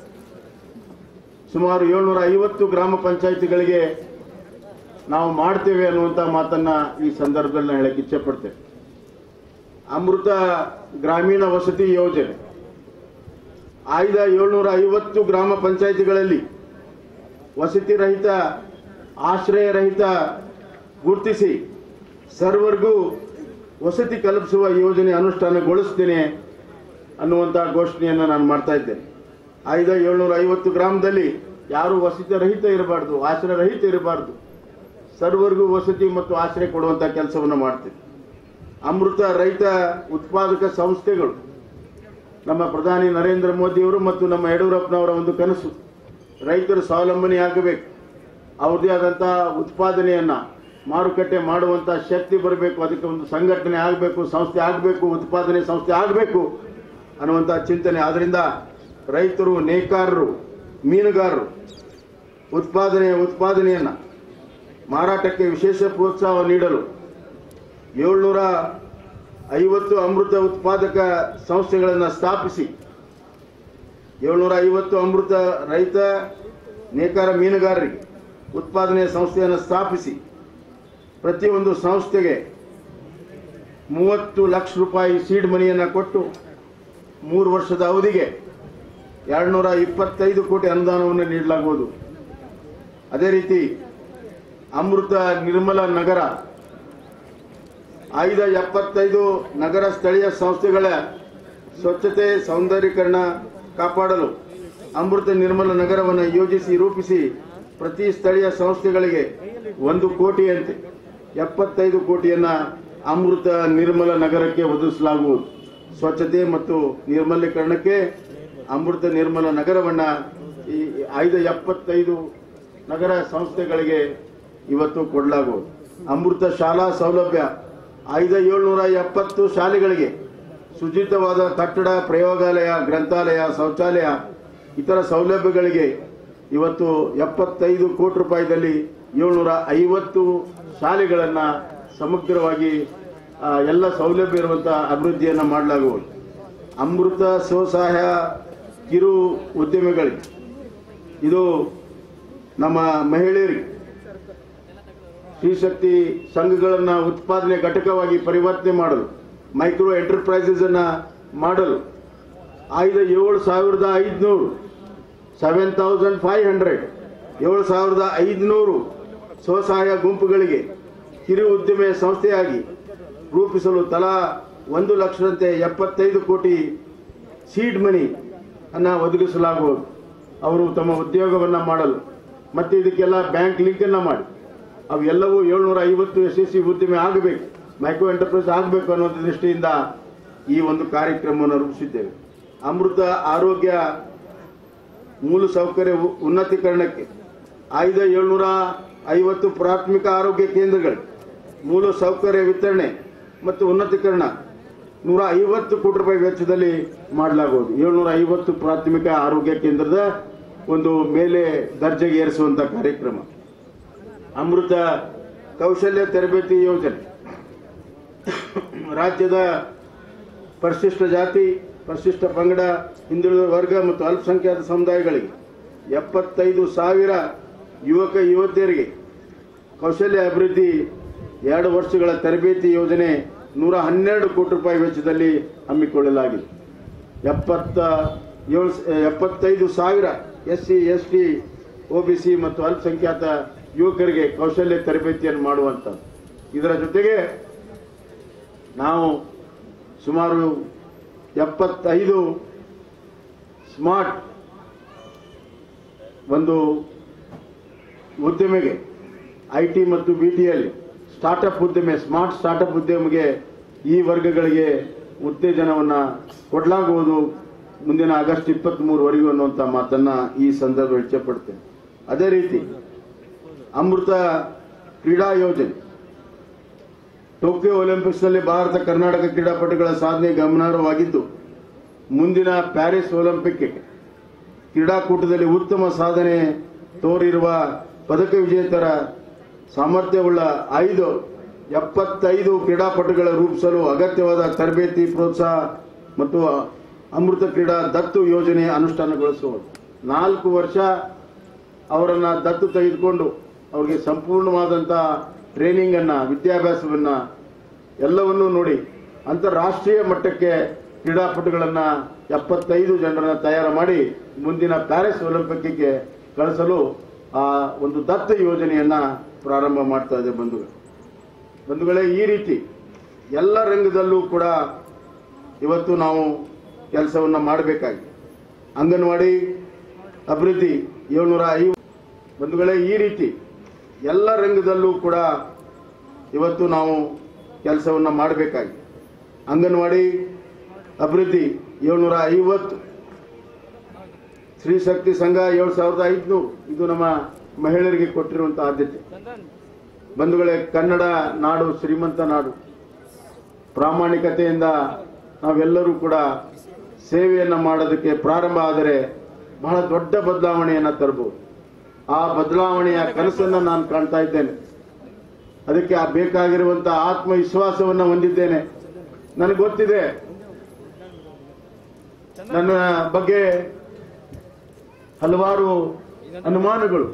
ಸುಮಾರು ಏಳ್ನೂರ ಐವತ್ತು ಗ್ರಾಮ ಪಂಚಾಯಿತಿಗಳಿಗೆ ನಾವು ಮಾಡ್ತೇವೆ ಅನ್ನುವಂಥ ಮಾತನ್ನ ಈ ಸಂದರ್ಭದಲ್ಲಿ ನಾನು ಹೇಳಕ್ಕೆ ಇಚ್ಛೆ ಪಡ್ತೇನೆ ಅಮೃತ ಗ್ರಾಮೀಣ ವಸತಿ ಯೋಜನೆ ಆಯ್ದ ಏಳ್ನೂರ ಐವತ್ತು ಗ್ರಾಮ ಪಂಚಾಯಿತಿಗಳಲ್ಲಿ ವಸತಿ ರಹಿತ ಆಶ್ರಯ ರಹಿತ ಗುರುತಿಸಿ ಸರ್ವರ್ಗೂ ವಸತಿ ಕಲ್ಪಿಸುವ ಯೋಜನೆ ಅನುಷ್ಠಾನಗೊಳಿಸ್ತೇನೆ ಅನ್ನುವಂಥ ಘೋಷಣೆಯನ್ನು ನಾನು ಮಾಡ್ತಾ ಇದ್ದೇನೆ ಆಯ್ದ ಏಳ್ನೂರ ಐವತ್ತು ಗ್ರಾಮದಲ್ಲಿ ಯಾರು ವಸತಿ ರಹಿತ ಇರಬಾರ್ದು ಆಶ್ರಯ ರಹಿತ ಇರಬಾರ್ದು ಸರ್ವರ್ಗೂ ವಸತಿ ಮತ್ತು ಆಶ್ರಯ ಕೊಡುವಂಥ ಕೆಲಸವನ್ನು ಮಾಡ್ತೇವೆ ಅಮೃತ ರೈತ ಉತ್ಪಾದಕ ಸಂಸ್ಥೆಗಳು ನಮ್ಮ ಪ್ರಧಾನಿ ನರೇಂದ್ರ ಮೋದಿಯವರು ಮತ್ತು ನಮ್ಮ ಯಡಿಯೂರಪ್ಪನವರ ಒಂದು ಕನಸು ರೈತರು ಸ್ವಾವಲಂಬನೆ ಆಗಬೇಕು ಅವ್ರದ್ದೇ ಆದಂತಹ ಉತ್ಪಾದನೆಯನ್ನ ಮಾರುಕಟ್ಟೆ ಮಾಡುವಂತ ಶಕ್ತಿ ಬರಬೇಕು ಅದಕ್ಕೆ ಒಂದು ಸಂಘಟನೆ ಆಗಬೇಕು ಸಂಸ್ಥೆ ಆಗಬೇಕು ಉತ್ಪಾದನೆ ಸಂಸ್ಥೆ ಆಗಬೇಕು ಅನ್ನುವಂಥ ಚಿಂತನೆ ಆದ್ರಿಂದ ರೈತರು ನೇಕಾರರು ಮೀನುಗಾರರು ಉತ್ಪಾದನೆ ಉತ್ಪಾದನೆಯನ್ನ ಮಾರಾಟಕ್ಕೆ ವಿಶೇಷ ಪ್ರೋತ್ಸಾಹ ನೀಡಲು ಏಳ್ನೂರ ಐವತ್ತು ಅಮೃತ ಉತ್ಪಾದಕ ಸಂಸ್ಥೆಗಳನ್ನು ಸ್ಥಾಪಿಸಿ ಏಳ್ನೂರ ಐವತ್ತು ಅಮೃತ ರೈತ ನೇಕಾರ ಮೀನುಗಾರರಿಗೆ ಉತ್ಪಾದನೆಯ ಸಂಸ್ಥೆಯನ್ನು ಸ್ಥಾಪಿಸಿ ಪ್ರತಿಯೊಂದು ಸಂಸ್ಥೆಗೆ ಮೂವತ್ತು ಲಕ್ಷ ರೂಪಾಯಿ ಸೀಡ್ ಮನಿಯನ್ನು ಕೊಟ್ಟು ಮೂರು ವರ್ಷದ ಅವಧಿಗೆ ಎರಡ್ನೂರ ಇಪ್ಪತ್ತೈದು ಕೋಟಿ ಅನುದಾನವನ್ನು ನೀಡಲಾಗುವುದು ಅದೇ ರೀತಿ ಅಮೃತ ನಿರ್ಮಲ ನಗರ ಐದ ಎಪ್ಪತ್ತೈದು ನಗರ ಸ್ಥಳೀಯ ಸಂಸ್ಥೆಗಳ ಸ್ವಚ್ಛತೆ ಸೌಂದರ್ಯೀಕರಣ ಕಾಪಾಡಲು ಅಮೃತ ನಿರ್ಮಲ ನಗರವನ್ನು ಯೋಜಿಸಿ ರೂಪಿಸಿ ಪ್ರತಿ ಸ್ಥಳೀಯ ಸಂಸ್ಥೆಗಳಿಗೆ ಒಂದು ಕೋಟಿಯಂತೆ ಎಪ್ಪತ್ತೈದು ಕೋಟಿಯನ್ನ ಅಮೃತ ನಿರ್ಮಲ ನಗರಕ್ಕೆ ಒದಗಿಸಲಾಗುವುದು ಸ್ವಚ್ಛತೆ ಮತ್ತು ನಿರ್ಮಲೀಕರಣಕ್ಕೆ ಅಮೃತ ನಿರ್ಮಲ ನಗರವನ್ನ ಈ ಐದು ಎಪ್ಪತ್ತೈದು ನಗರ ಸಂಸ್ಥೆಗಳಿಗೆ ಇವತ್ತು ಕೊಡಲಾಗುವುದು ಅಮೃತ ಶಾಲಾ ಸೌಲಭ್ಯ ಐದು ಏಳ್ನೂರ ಎಪ್ಪತ್ತು ಶಾಲೆಗಳಿಗೆ ಶುಚಿತ್ವವಾದ ಕಟ್ಟಡ ಪ್ರಯೋಗಾಲಯ ಗ್ರಂಥಾಲಯ ಶೌಚಾಲಯ ಇತರ ಸೌಲಭ್ಯಗಳಿಗೆ ಇವತ್ತು ಎಪ್ಪತ್ತೈದು ಕೋಟಿ ರೂಪಾಯಿದಲ್ಲಿ ಏಳ್ನೂರ ಐವತ್ತು ಶಾಲೆಗಳನ್ನು ಸಮಗ್ರವಾಗಿ ಆ, ಎಲ್ಲ ಸೌಲಭ್ಯ ಇರುವಂತಹ ಅಭಿವೃದ್ಧಿಯನ್ನು ಮಾಡಲಾಗುವುದು ಅಮೃತ ಸ್ವಸಹಾಯ ಕಿರು ಉದ್ಯಮಿಗಳಿಗೆ ಇದು ನಮ್ಮ ಮಹಿಳೆಯರಿಗೆ ಸ್ತ್ರೀಶಕ್ತಿ ಸಂಘಗಳನ್ನು ಉತ್ಪಾದನೆ ಘಟಕವಾಗಿ ಪರಿವರ್ತನೆ ಮಾಡಲು ಮೈಕ್ರೋ ಎಂಟರ್ಪ್ರೈಸಸ್ ಅನ್ನ ಮಾಡಲು ಐದು ಏಳು ಸಾವಿರದ ಐದುನೂರು ಸೆವೆನ್ ತೌಸಂಡ್ ಫೈವ್ ಹಂಡ್ರೆಡ್ ಏಳು ಸಾವಿರದ ಐದುನೂರು ಸ್ವಸಹಾಯ ಗುಂಪುಗಳಿಗೆ ಕಿರು ಉದ್ಯಮ ಸಂಸ್ಥೆಯಾಗಿ ರೂಪಿಸಲು ತಲಾ ಒಂದು ಲಕ್ಷದಂತೆ ಎಪ್ಪತ್ತೈದು ಕೋಟಿ ಸೀಡ್ ಮನಿ ಅನ್ನ ಒದಗಿಸಲಾಗುವುದು ಅವರು ತಮ್ಮ ಉದ್ಯೋಗವನ್ನು ಮಾಡಲು ಮತ್ತೆ ಇದಕ್ಕೆಲ್ಲ ಬ್ಯಾಂಕ್ ಲಿಂಕ್ ಅನ್ನ ಮಾಡಿ ಅವೆಲ್ಲವೂ ಏಳ್ನೂರ ಐವತ್ತು ಯಶಸ್ವಿ ಉದ್ಯಮಿ ಆಗಬೇಕು ಮೈಕ್ರೋ ಎಂಟರ್ಪ್ರೈಸ್ ಆಗಬೇಕು ಅನ್ನೋ ದೃಷ್ಟಿಯಿಂದ ಈ ಒಂದು ಕಾರ್ಯಕ್ರಮವನ್ನು ರೂಪಿಸಿದ್ದೇವೆ ಅಮೃತ ಆರೋಗ್ಯ ಮೂಲಸೌಕರ್ಯ ಉ- ಉನ್ನತೀಕರಣಕ್ಕೆ ಐದು ಏಳ್ನೂರ ಐವತ್ತು ಪ್ರಾಥಮಿಕ ಆರೋಗ್ಯ ಕೇಂದ್ರಗಳು ಮೂಲ ಸೌಕರ್ಯ ವಿತರಣೆ ಮತ್ತು ಉನ್ನತೀಕರಣ ನೂರ ಐವತ್ತು ಕೋಟಿ ರೂಪಾಯಿ ವೆಚ್ಚದಲ್ಲಿ ಮಾಡಲಾಗುವುದು ಏಳ್ನೂರ ಐವತ್ತು ಪ್ರಾಥಮಿಕ ಆರೋಗ್ಯ ಕೇಂದ್ರದ ಒಂದು ಮೇಲೆ ದರ್ಜೆಗೆ ಏರಿಸುವಂತ ಕಾರ್ಯಕ್ರಮ ಅಮೃತ ಕೌಶಲ್ಯ ತರಬೇತಿ ಯೋಜನೆ ರಾಜ್ಯದ ಪರಿಶಿಷ್ಟ ಜಾತಿ ಪರಿಶಿಷ್ಟ ಪಂಗಡ ಹಿಂದುಳಿದ ವರ್ಗ ಮತ್ತು ಅಲ್ಪಸಂಖ್ಯಾತ ಸಮುದಾಯಗಳಿಗೆ ಎಪ್ಪತ್ತೈದು ಸಾವಿರ ಯುವಕ ಯುವತಿಯರಿಗೆ ಕೌಶಲ್ಯ ಅಭಿವೃದ್ಧಿ ಎರಡು ವರ್ಷಗಳ ತರಬೇತಿ ಯೋಜನೆ ನೂರ ಹನ್ನೆರಡು ಕೋಟಿ ರೂಪಾಯಿ ವೆಚ್ಚದಲ್ಲಿ ಹಮ್ಮಿಕೊಳ್ಳಲಾಗಿದೆ ಎಪ್ಪತ್ತ ಏಳು ಎಪ್ಪತ್ತೈದು ಸಾವಿರ S C S T OBC ಮತ್ತು ಅಲ್ಪಸಂಖ್ಯಾತ ಯುವಕರಿಗೆ ಕೌಶಲ್ಯ ತರಬೇತಿಯನ್ನು ಮಾಡುವಂಥದ್ದು ಇದರ ಜೊತೆಗೆ ನಾವು ಸುಮಾರು ಎಪ್ಪತ್ತೈದು ಸ್ಮಾರ್ಟ್ ಒಂದು ಉದ್ಯಮಿಗೆ ಐ ಟಿ ಮತ್ತು ಬಿ ಟಿಯಲ್ಲಿ ಸ್ಟಾರ್ಟಪ್ ಉದ್ಯಮ ಸ್ಮಾರ್ಟ್ ಸ್ಟಾರ್ಟಪ್ ಉದ್ಯಮಿಗೆ ಈ ವರ್ಗಗಳಿಗೆ ಉತ್ತೇಜನವನ್ನು ಕೊಡಲಾಗುವುದು ಮುಂದಿನ ಆಗಸ್ಟ್ ಇಪ್ಪತ್ತ್ ಮೂರವರೆಗೂ ಅನ್ನುವಂಥ ಮಾತನ್ನ ಈ ಸಂದರ್ಭ ಇಚ್ಛೆಪಡ್ತೇನೆ ಅದೇ ರೀತಿ ಅಮೃತ ಕ್ರೀಡಾ ಯೋಜನೆ ಟೋಕಿಯೋ ಒಲಿಂಪಿಕ್ಸ್ನಲ್ಲಿ ಭಾರತ ಕರ್ನಾಟಕ ಕ್ರೀಡಾಪಟುಗಳ ಸಾಧನೆ ಗಮನಾರ್ಹವಾಗಿದ್ದು ಮುಂದಿನ ಪ್ಯಾರಿಸ್ ಒಲಿಂಪಿಕ್ಗೆ ಕ್ರೀಡಾಕೂಟದಲ್ಲಿ ಉತ್ತಮ ಸಾಧನೆ ತೋರಿರುವ ಪದಕ ವಿಜೇತರ ಸಾಮರ್ಥ್ಯವುಳ್ಳ ಐದು ಎಪ್ಪತ್ತೈದು ಕ್ರೀಡಾಪಟುಗಳ ರೂಪಿಸಲು ಅಗತ್ಯವಾದ ತರಬೇತಿ ಪ್ರೋತ್ಸಾಹ ಮತ್ತು ಅಮೃತ ಕ್ರೀಡಾ ದತ್ತು ಯೋಜನೆ ಅನುಷ್ಠಾನಗೊಳಿಸುವುದು ನಾಲ್ಕು ವರ್ಷ ಅವರನ್ನ ದತ್ತು ತೆಗೆದುಕೊಂಡು ಅವರಿಗೆ ಸಂಪೂರ್ಣವಾದಂಥ ಟ್ರೈನಿಂಗ್ ಅನ್ನ ವಿದ್ಯಾಭ್ಯಾಸವನ್ನ ಎಲ್ಲವನ್ನೂ ನೋಡಿ ಅಂತಾರಾಷ್ಟ್ರೀಯ ಮಟ್ಟಕ್ಕೆ ಕ್ರೀಡಾಪಟುಗಳನ್ನ ಎಪ್ಪತ್ತೈದು ಜನರನ್ನ ತಯಾರು ಮಾಡಿ ಮುಂದಿನ ಪ್ಯಾರಿಸ್ ಒಲಿಂಪಿಕ್ಗೆ ಕಳಿಸಲು ಆ ಒಂದು ದತ್ತ ಯೋಜನೆಯನ್ನ ಪ್ರಾರಂಭ ಮಾಡ್ತಾ ಇದೆ ಬಂಧುಗಳು ಬಂಧುಗಳೇ ಈ ರೀತಿ ಎಲ್ಲ ರಂಗದಲ್ಲೂ ಕೂಡ ಇವತ್ತು ನಾವು ಕೆಲಸವನ್ನ ಮಾಡಬೇಕಾಗಿದೆ ಅಂಗನವಾಡಿ ಅಭಿವೃದ್ಧಿ ಏಳ್ನೂರ ಐವತ್ತು ಬಂಧುಗಳೇ ಈ ರೀತಿ ಎಲ್ಲ ರಂಗದಲ್ಲೂ ಕೂಡ ಇವತ್ತು ನಾವು ಕೆಲಸವನ್ನ ಮಾಡಬೇಕಾಗಿದೆ ಅಂಗನವಾಡಿ ಅಭಿವೃದ್ಧಿ ಏಳ್ನೂರ ಐವತ್ತು ಸ್ತ್ರೀ ಶಕ್ತಿ ಸಂಘ ಏಳು ಸಾವಿರದ ಐದುನೂರು ಇದು ನಮ್ಮ ಮಹಿಳೆಯರಿಗೆ ಕೊಟ್ಟಿರುವಂತಹ ಆದ್ಯತೆ ಬಂಧುಗಳೇ ಕನ್ನಡ ನಾಡು ಶ್ರೀಮಂತ ನಾಡು ಪ್ರಾಮಾಣಿಕತೆಯಿಂದ ನಾವೆಲ್ಲರೂ ಕೂಡ ಸೇವೆಯನ್ನ ಮಾಡೋದಕ್ಕೆ ಪ್ರಾರಂಭ ಆದರೆ ಬಹಳ ದೊಡ್ಡ ಬದಲಾವಣೆಯನ್ನ ತರಬಹುದು ಆ ಬದಲಾವಣೆಯ ಕನಸನ್ನ ನಾನು ಕಾಣ್ತಾ ಇದ್ದೇನೆ ಅದಕ್ಕೆ ಆ ಬೇಕಾಗಿರುವಂತಹ ಆತ್ಮವಿಶ್ವಾಸವನ್ನ ಹೊಂದಿದ್ದೇನೆ ನನಗೆ ಗೊತ್ತಿದೆ ನನ್ನ ಬಗ್ಗೆ ಹಲವಾರು ಅನುಮಾನಗಳು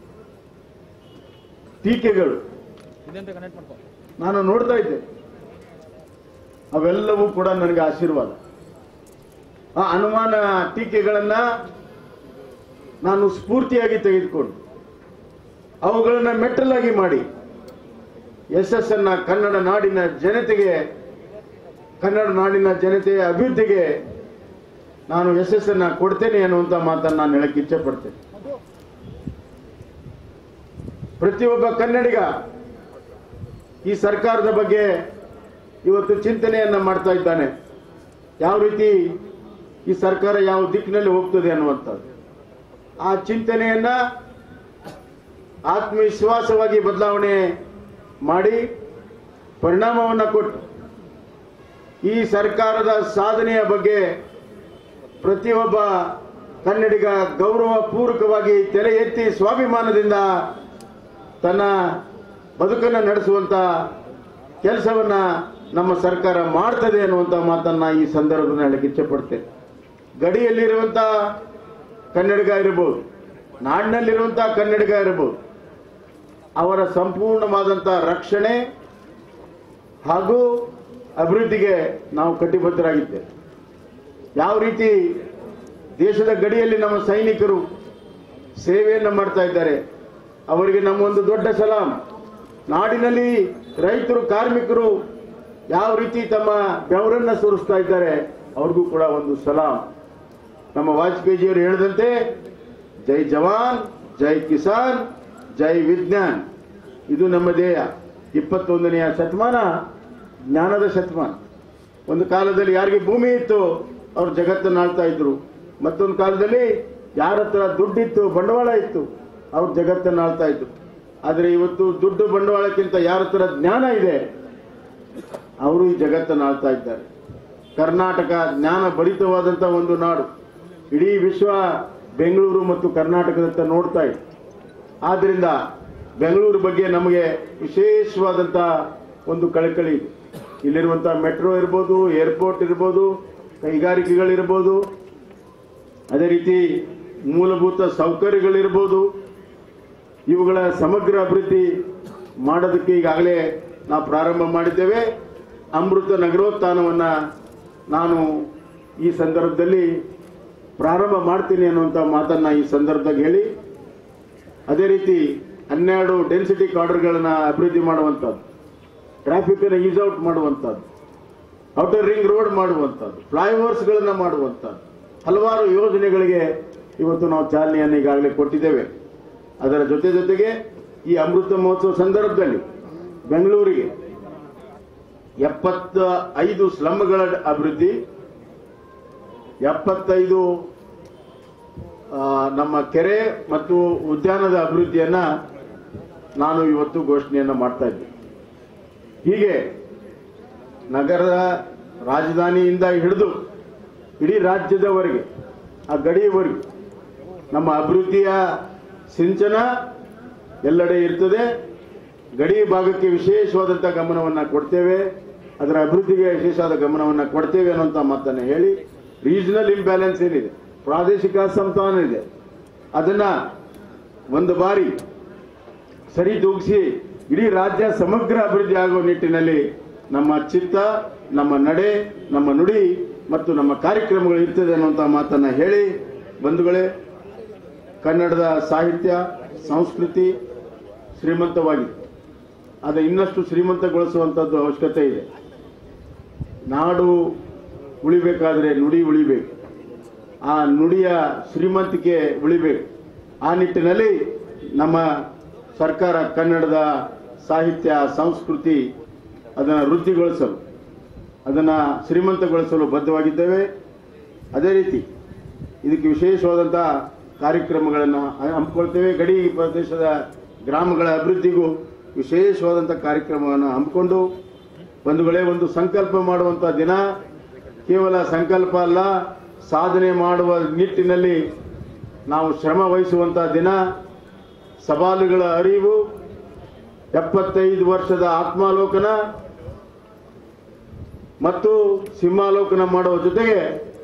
ಟೀಕೆಗಳು ನಾನು ನೋಡ್ತಾ ಇದ್ದೆ ಅವೆಲ್ಲವೂ ಕೂಡ ನನಗೆ ಆಶೀರ್ವಾದ ಆ ಅನುಮಾನ ಟೀಕೆಗಳನ್ನ ನಾನು ಸ್ಫೂರ್ತಿಯಾಗಿ ತೆಗೆದುಕೊಂಡು ಅವುಗಳನ್ನ ಮೆಟ್ಟಲಾಗಿ ಮಾಡಿ ಯಶಸ್ಸನ್ನ ಕನ್ನಡ ನಾಡಿನ ಜನತೆಗೆ ಕನ್ನಡ ನಾಡಿನ ಜನತೆಯ ಅಭಿವೃದ್ಧಿಗೆ ನಾನು ಯಶಸ್ಸನ್ನ ಕೊಡ್ತೇನೆ ಅನ್ನುವಂತ ಮಾತನ್ನ ನಾನು ಹೇಳಕ್ಕೆ ಇಚ್ಛೆ ಪಡ್ತೇನೆ ಪ್ರತಿಯೊಬ್ಬ ಕನ್ನಡಿಗ ಈ ಸರ್ಕಾರದ ಬಗ್ಗೆ ಇವತ್ತು ಚಿಂತನೆಯನ್ನ ಮಾಡ್ತಾ ಇದ್ದಾನೆ ಯಾವ ರೀತಿ ಈ ಸರ್ಕಾರ ಯಾವ ದಿಕ್ಕಿನಲ್ಲಿ ಹೋಗ್ತದೆ ಅನ್ನುವಂಥದ್ದು ಆ ಚಿಂತನೆಯನ್ನ ಆತ್ಮವಿಶ್ವಾಸವಾಗಿ ಬದಲಾವಣೆ ಮಾಡಿ ಪರಿಣಾಮವನ್ನು ಕೊಟ್ಟು ಈ ಸರ್ಕಾರದ ಸಾಧನೆಯ ಬಗ್ಗೆ ಪ್ರತಿಯೊಬ್ಬ ಕನ್ನಡಿಗ ಗೌರವ ಪೂರ್ವಕವಾಗಿ ತಲೆ ಎತ್ತಿ ಸ್ವಾಭಿಮಾನದಿಂದ ತನ್ನ ಬದುಕನ್ನು ನಡೆಸುವಂತ ಕೆಲಸವನ್ನ ನಮ್ಮ ಸರ್ಕಾರ ಮಾಡ್ತದೆ ಅನ್ನುವಂಥ ಮಾತನ್ನ ಈ ಸಂದರ್ಭದಲ್ಲಿ ಹೇಳಕ್ಕೆ ಇಚ್ಛೆಪಡ್ತೇನೆ ಗಡಿಯಲ್ಲಿರುವಂತ ಕನ್ನಡಿಗ ಇರಬಹುದು ನಾಡಿನಲ್ಲಿರುವಂತ ಕನ್ನಡಿಗ ಇರಬಹುದು ಅವರ ಸಂಪೂರ್ಣವಾದಂಥ ರಕ್ಷಣೆ ಹಾಗೂ ಅಭಿವೃದ್ಧಿಗೆ ನಾವು ಕಟಿಬದ್ಧರಾಗಿದ್ದೇವೆ ಯಾವ ರೀತಿ ದೇಶದ ಗಡಿಯಲ್ಲಿ ನಮ್ಮ ಸೈನಿಕರು ಸೇವೆಯನ್ನು ಮಾಡ್ತಾ ಇದ್ದಾರೆ ಅವರಿಗೆ ನಮ್ಮ ಒಂದು ದೊಡ್ಡ ಸಲಾಂ ನಾಡಿನಲ್ಲಿ ರೈತರು ಕಾರ್ಮಿಕರು ಯಾವ ರೀತಿ ತಮ್ಮ ಬೆವರನ್ನ ಸುರಿಸ್ತಾ ಇದ್ದಾರೆ ಅವ್ರಿಗೂ ಕೂಡ ಒಂದು ಸಲಾಂ ನಮ್ಮ ವಾಜಪೇಯಿಜಿಯವರು ಹೇಳಿದಂತೆ ಜೈ ಜವಾನ್ ಜೈ ಕಿಸಾನ್ ಜೈ ವಿಜ್ಞಾನ್ ಇದು ನಮ್ಮ ಧ್ಯೇಯ ಇಪ್ಪತ್ತೊಂದನೆಯ ಶತಮಾನ ಜ್ಞಾನದ ಶತಮಾನ ಒಂದು ಕಾಲದಲ್ಲಿ ಯಾರಿಗೆ ಭೂಮಿ ಇತ್ತು ಅವರು ಜಗತ್ತನ್ನು ಆಳ್ತಾ ಇದ್ರು ಮತ್ತೊಂದು ಕಾಲದಲ್ಲಿ ಯಾರ ಹತ್ರ ದುಡ್ಡಿತ್ತು ಬಂಡವಾಳ ಇತ್ತು ಅವ್ರು ಜಗತ್ತನ್ನು ಆಳ್ತಾ ಇದ್ರು ಆದರೆ ಇವತ್ತು ದುಡ್ಡು ಬಂಡವಾಳಕ್ಕಿಂತ ಯಾರ ಹತ್ರ ಜ್ಞಾನ ಇದೆ ಅವರು ಈ ಜಗತ್ತನ್ನು ಆಳ್ತಾ ಇದ್ದಾರೆ ಕರ್ನಾಟಕ ಜ್ಞಾನ ಭರಿತವಾದಂತ ಒಂದು ನಾಡು ಇಡೀ ವಿಶ್ವ ಬೆಂಗಳೂರು ಮತ್ತು ಕರ್ನಾಟಕದತ್ತ ನೋಡ್ತಾ ಇದೆ ಆದ್ರಿಂದ ಬೆಂಗಳೂರು ಬಗ್ಗೆ ನಮಗೆ ವಿಶೇಷವಾದಂತ ಒಂದು ಕಳಕಳಿ ಇದೆ ಇಲ್ಲಿರುವಂತಹ ಮೆಟ್ರೋ ಇರ್ಬೋದು ಏರ್ಪೋರ್ಟ್ ಇರ್ಬೋದು ಕೈಗಾರಿಕೆಗಳಿರ್ಬೋದು ಅದೇ ರೀತಿ ಮೂಲಭೂತ ಸೌಕರ್ಯಗಳಿರ್ಬೋದು ಇವುಗಳ ಸಮಗ್ರ ಅಭಿವೃದ್ಧಿ ಮಾಡೋದಕ್ಕೆ ಈಗಾಗಲೇ ನಾವು ಪ್ರಾರಂಭ ಮಾಡಿದ್ದೇವೆ ಅಮೃತ ನಗರೋತ್ಥಾನವನ್ನ ನಾನು ಈ ಸಂದರ್ಭದಲ್ಲಿ ಪ್ರಾರಂಭ ಮಾಡ್ತೀನಿ ಅನ್ನುವಂಥ ಮಾತನ್ನ ಈ ಸಂದರ್ಭದಾಗ ಹೇಳಿ ಅದೇ ರೀತಿ ಹನ್ನೆರಡು ಡೆನ್ಸಿಟಿ ಕಾರ್ಡರ್ಗಳನ್ನ ಅಭಿವೃದ್ಧಿ ಮಾಡುವಂಥದ್ದು ಟ್ರಾಫಿಕ್ ಅನ್ನು ಈಸ್ ಔಟ್ ಮಾಡುವಂಥದ್ದು ಔಟರ್ ರಿಂಗ್ ರೋಡ್ ಮಾಡುವಂಥದ್ದು ಫ್ಲೈಓವರ್ಸ್ಗಳನ್ನ ಮಾಡುವಂಥದ್ದು ಹಲವಾರು ಯೋಜನೆಗಳಿಗೆ ಇವತ್ತು ನಾವು ಚಾಲನೆಯನ್ನು ಈಗಾಗಲೇ ಕೊಟ್ಟಿದ್ದೇವೆ ಅದರ ಜೊತೆ ಜೊತೆಗೆ ಈ ಅಮೃತ ಮಹೋತ್ಸವ ಸಂದರ್ಭದಲ್ಲಿ ಬೆಂಗಳೂರಿಗೆ ಎಪ್ಪತ್ತ ಐದು ಸ್ಲಮ್ಗಳ ಅಭಿವೃದ್ಧಿ ಎಪ್ಪತ್ತೈದು ಆ, ನಮ್ಮ ಕೆರೆ ಮತ್ತು ಉದ್ಯಾನದ ಅಭಿವೃದ್ಧಿಯನ್ನ ನಾನು ಇವತ್ತು ಘೋಷಣೆಯನ್ನ ಮಾಡ್ತಾ ಇದ್ದೆ ಹೀಗೆ ನಗರದ ರಾಜಧಾನಿಯಿಂದ ಹಿಡಿದು ಇಡೀ ರಾಜ್ಯದವರೆಗೆ ಆ ಗಡಿಯವರೆಗೆ ನಮ್ಮ ಅಭಿವೃದ್ಧಿಯ ಸಿಂಚನ ಎಲ್ಲೆಡೆ ಇರ್ತದೆ ಗಡಿ ಭಾಗಕ್ಕೆ ವಿಶೇಷವಾದಂಥ ಗಮನವನ್ನು ಕೊಡ್ತೇವೆ ಅದರ ಅಭಿವೃದ್ಧಿಗೆ ವಿಶೇಷವಾದ ಗಮನವನ್ನು ಕೊಡ್ತೇವೆ ಅನ್ನುವಂಥ ಮಾತನ್ನು ಹೇಳಿ ರೀಜನಲ್ ಇಂಬ್ಯಾಲೆನ್ಸ್ ಏನಿದೆ ಪ್ರಾದೇಶಿಕ ಅಸಮತೋಲನ ಇದೆ ಅದನ್ನ ಒಂದು ಬಾರಿ ಸರಿದೂಗಿಸಿ ಇಡೀ ರಾಜ್ಯ ಸಮಗ್ರ ಅಭಿವೃದ್ಧಿ ಆಗುವ ನಿಟ್ಟಿನಲ್ಲಿ ನಮ್ಮ ಚಿತ್ತ ನಮ್ಮ ನಡೆ ನಮ್ಮ ನುಡಿ ಮತ್ತು ನಮ್ಮ ಕಾರ್ಯಕ್ರಮಗಳು ಇರ್ತದೆ ಅನ್ನುವಂಥ ಮಾತನ್ನ ಹೇಳಿ ಬಂಧುಗಳೇ ಕನ್ನಡದ ಸಾಹಿತ್ಯ ಸಂಸ್ಕೃತಿ ಶ್ರೀಮಂತವಾಗಿದೆ ಅದು ಇನ್ನಷ್ಟು ಶ್ರೀಮಂತಗೊಳಿಸುವಂಥದ್ದು ಅವಶ್ಯಕತೆ ಇದೆ ನಾಡು ಉಳಿಬೇಕಾದ್ರೆ ನುಡಿ ಉಳಿಬೇಕು ಆ ನುಡಿಯ ಶ್ರೀಮಂತಿಕೆ ಉಳಿಬೇಕು ಆ ನಿಟ್ಟಿನಲ್ಲಿ ನಮ್ಮ ಸರ್ಕಾರ ಕನ್ನಡದ ಸಾಹಿತ್ಯ ಸಂಸ್ಕೃತಿ ಅದನ್ನು ವೃದ್ಧಿಗೊಳಿಸಲು ಅದನ್ನು ಶ್ರೀಮಂತಗೊಳಿಸಲು ಬದ್ಧವಾಗಿದ್ದೇವೆ ಅದೇ ರೀತಿ ಇದಕ್ಕೆ ವಿಶೇಷವಾದಂಥ ಕಾರ್ಯಕ್ರಮಗಳನ್ನು ಹಮ್ಮಿಕೊಳ್ತೇವೆ ಗಡಿ ಪ್ರದೇಶದ ಗ್ರಾಮಗಳ ಅಭಿವೃದ್ಧಿಗೂ ವಿಶೇಷವಾದಂಥ ಕಾರ್ಯಕ್ರಮವನ್ನು ಹಮ್ಮಿಕೊಂಡು ಬಂಧುಗಳೇ ಒಂದು ಸಂಕಲ್ಪ ಮಾಡುವಂಥ ದಿನ ಕೇವಲ ಸಂಕಲ್ಪ ಅಲ್ಲ ಸಾಧನೆ ಮಾಡುವ ನಿಟ್ಟಿನಲ್ಲಿ ನಾವು ಶ್ರಮ ವಹಿಸುವಂಥ ದಿನ ಸವಾಲುಗಳ ಅರಿವು ಎಪ್ಪತ್ತೈದು ವರ್ಷದ ಆತ್ಮಾಲೋಕನ ಮತ್ತು ಸಿಂಹಾಲೋಕನ ಮಾಡುವ ಜೊತೆಗೆ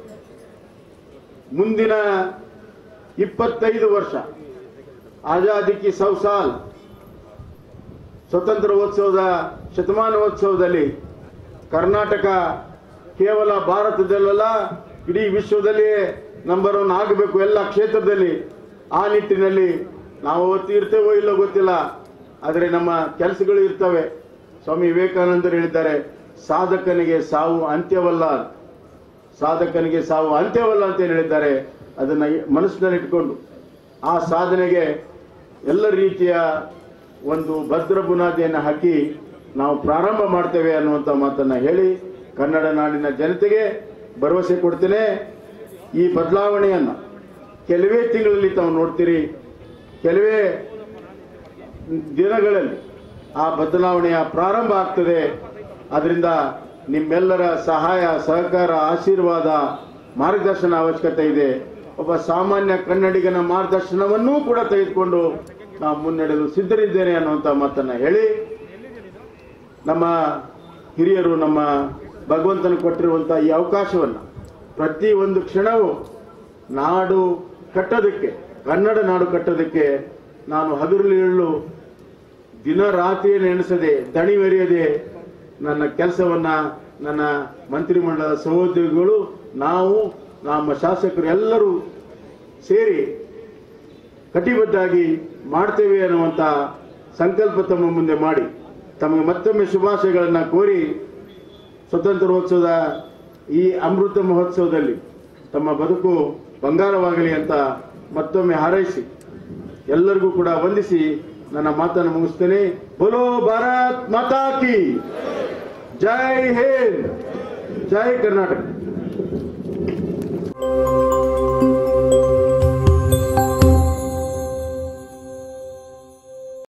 ಮುಂದಿನ ಇಪ್ಪತ್ತೈದು ವರ್ಷ ಆಜಾದಿ ಕಿ ಸೌ ಸಾಲ್ ಸ್ವತಂತ್ರೋತ್ಸವದ ಶತಮಾನೋತ್ಸವದಲ್ಲಿ ಕರ್ನಾಟಕ ಕೇವಲ ಭಾರತದಲ್ಲ ಇಡೀ ವಿಶ್ವದಲ್ಲಿ ನಂಬರ್ ಒನ್ ಆಗಬೇಕು ಎಲ್ಲ ಕ್ಷೇತ್ರದಲ್ಲಿ ಆ ನಿಟ್ಟಿನಲ್ಲಿ ನಾವು ಅವತ್ತು ಇರ್ತೇವೋ ಇಲ್ಲೋ ಗೊತ್ತಿಲ್ಲ ಆದರೆ ನಮ್ಮ ಕೆಲಸಗಳು ಇರ್ತವೆ ಸ್ವಾಮಿ ವಿವೇಕಾನಂದರು ಹೇಳಿದ್ದಾರೆ ಸಾಧಕನಿಗೆ ಸಾವು ಅಂತ್ಯವಲ್ಲ ಸಾಧಕನಿಗೆ ಸಾವು ಅಂತ್ಯವಲ್ಲ ಅಂತ ಏನ್ ಹೇಳಿದ್ದಾರೆ ಅದನ್ನ ಮನಸ್ಸಿನಲ್ಲಿ ಇಟ್ಕೊಂಡು ಆ ಸಾಧನೆಗೆ ಎಲ್ಲ ರೀತಿಯ ಒಂದು ಭದ್ರ ಬುನಾದಿಯನ್ನು ಹಾಕಿ ನಾವು ಪ್ರಾರಂಭ ಮಾಡ್ತೇವೆ ಅನ್ನುವಂಥ ಮಾತನ್ನ ಹೇಳಿ ಕನ್ನಡ ನಾಡಿನ ಜನತೆಗೆ ಭರವಸೆ ಕೊಡ್ತೇನೆ ಈ ಬದಲಾವಣೆಯನ್ನು ಕೆಲವೇ ತಿಂಗಳಲ್ಲಿ ತಾವು ನೋಡ್ತೀರಿ ಕೆಲವೇ ದಿನಗಳಲ್ಲಿ ಆ ಬದಲಾವಣೆಯ ಪ್ರಾರಂಭ ಆಗ್ತದೆ ಅದರಿಂದ ನಿಮ್ಮೆಲ್ಲರ ಸಹಾಯ ಸಹಕಾರ ಆಶೀರ್ವಾದ ಮಾರ್ಗದರ್ಶನ ಅವಶ್ಯಕತೆ ಇದೆ ಒಬ್ಬ ಸಾಮಾನ್ಯ ಕನ್ನಡಿಗನ ಮಾರ್ಗದರ್ಶನವನ್ನೂ ಕೂಡ ತೆಗೆದುಕೊಂಡು ನಾವು ಮುನ್ನಡೆಯಲು ಸಿದ್ಧರಿದ್ದೇನೆ ಅನ್ನುವಂಥ ಮಾತನ್ನ ಹೇಳಿ ನಮ್ಮ ಹಿರಿಯರು ನಮ್ಮ ಭಗವಂತನ ಕೊಟ್ಟಿರುವಂತಹ ಈ ಅವಕಾಶವನ್ನು ಪ್ರತಿ ಒಂದು ಕ್ಷಣವೂ ನಾಡು ಕಟ್ಟೋದಕ್ಕೆ ಕನ್ನಡ ನಾಡು ಕಟ್ಟೋದಕ್ಕೆ ನಾನು ಹಗಲು ದಿನ ರಾತ್ರಿ ನೆನೆಸದೆ ದಣಿವೆರೆಯದೆ ನನ್ನ ಕೆಲಸವನ್ನ ನನ್ನ ಮಂತ್ರಿಮಂಡಲದ ಸಹೋದ್ಯೋಗಿಗಳು ನಾವು ನಮ್ಮ ಶಾಸಕರು ಎಲ್ಲರೂ ಸೇರಿ ಕಟಿಬದ್ಧಾಗಿ ಮಾಡ್ತೇವೆ ಅನ್ನುವಂಥ ಸಂಕಲ್ಪ ತಮ್ಮ ಮುಂದೆ ಮಾಡಿ ತಮಗೆ ಮತ್ತೊಮ್ಮೆ ಶುಭಾಶಯಗಳನ್ನು ಕೋರಿ ಸ್ವತಂತ್ರೋತ್ಸವದ ಈ ಅಮೃತ ಮಹೋತ್ಸವದಲ್ಲಿ ತಮ್ಮ ಬದುಕು ಬಂಗಾರವಾಗಲಿ ಅಂತ ಮತ್ತೊಮ್ಮೆ ಹಾರೈಸಿ ಎಲ್ಲರಿಗೂ ಕೂಡ ವಂದಿಸಿ ನನ್ನ ಮಾತನ್ನು ಮುಗಿಸ್ತೇನೆ ಬೋಲೋ ಭಾರತ್ ಮಾತಾ ಕಿ ಜೈ ಹಿಂದ್ ಜೈ ಕರ್ನಾಟಕ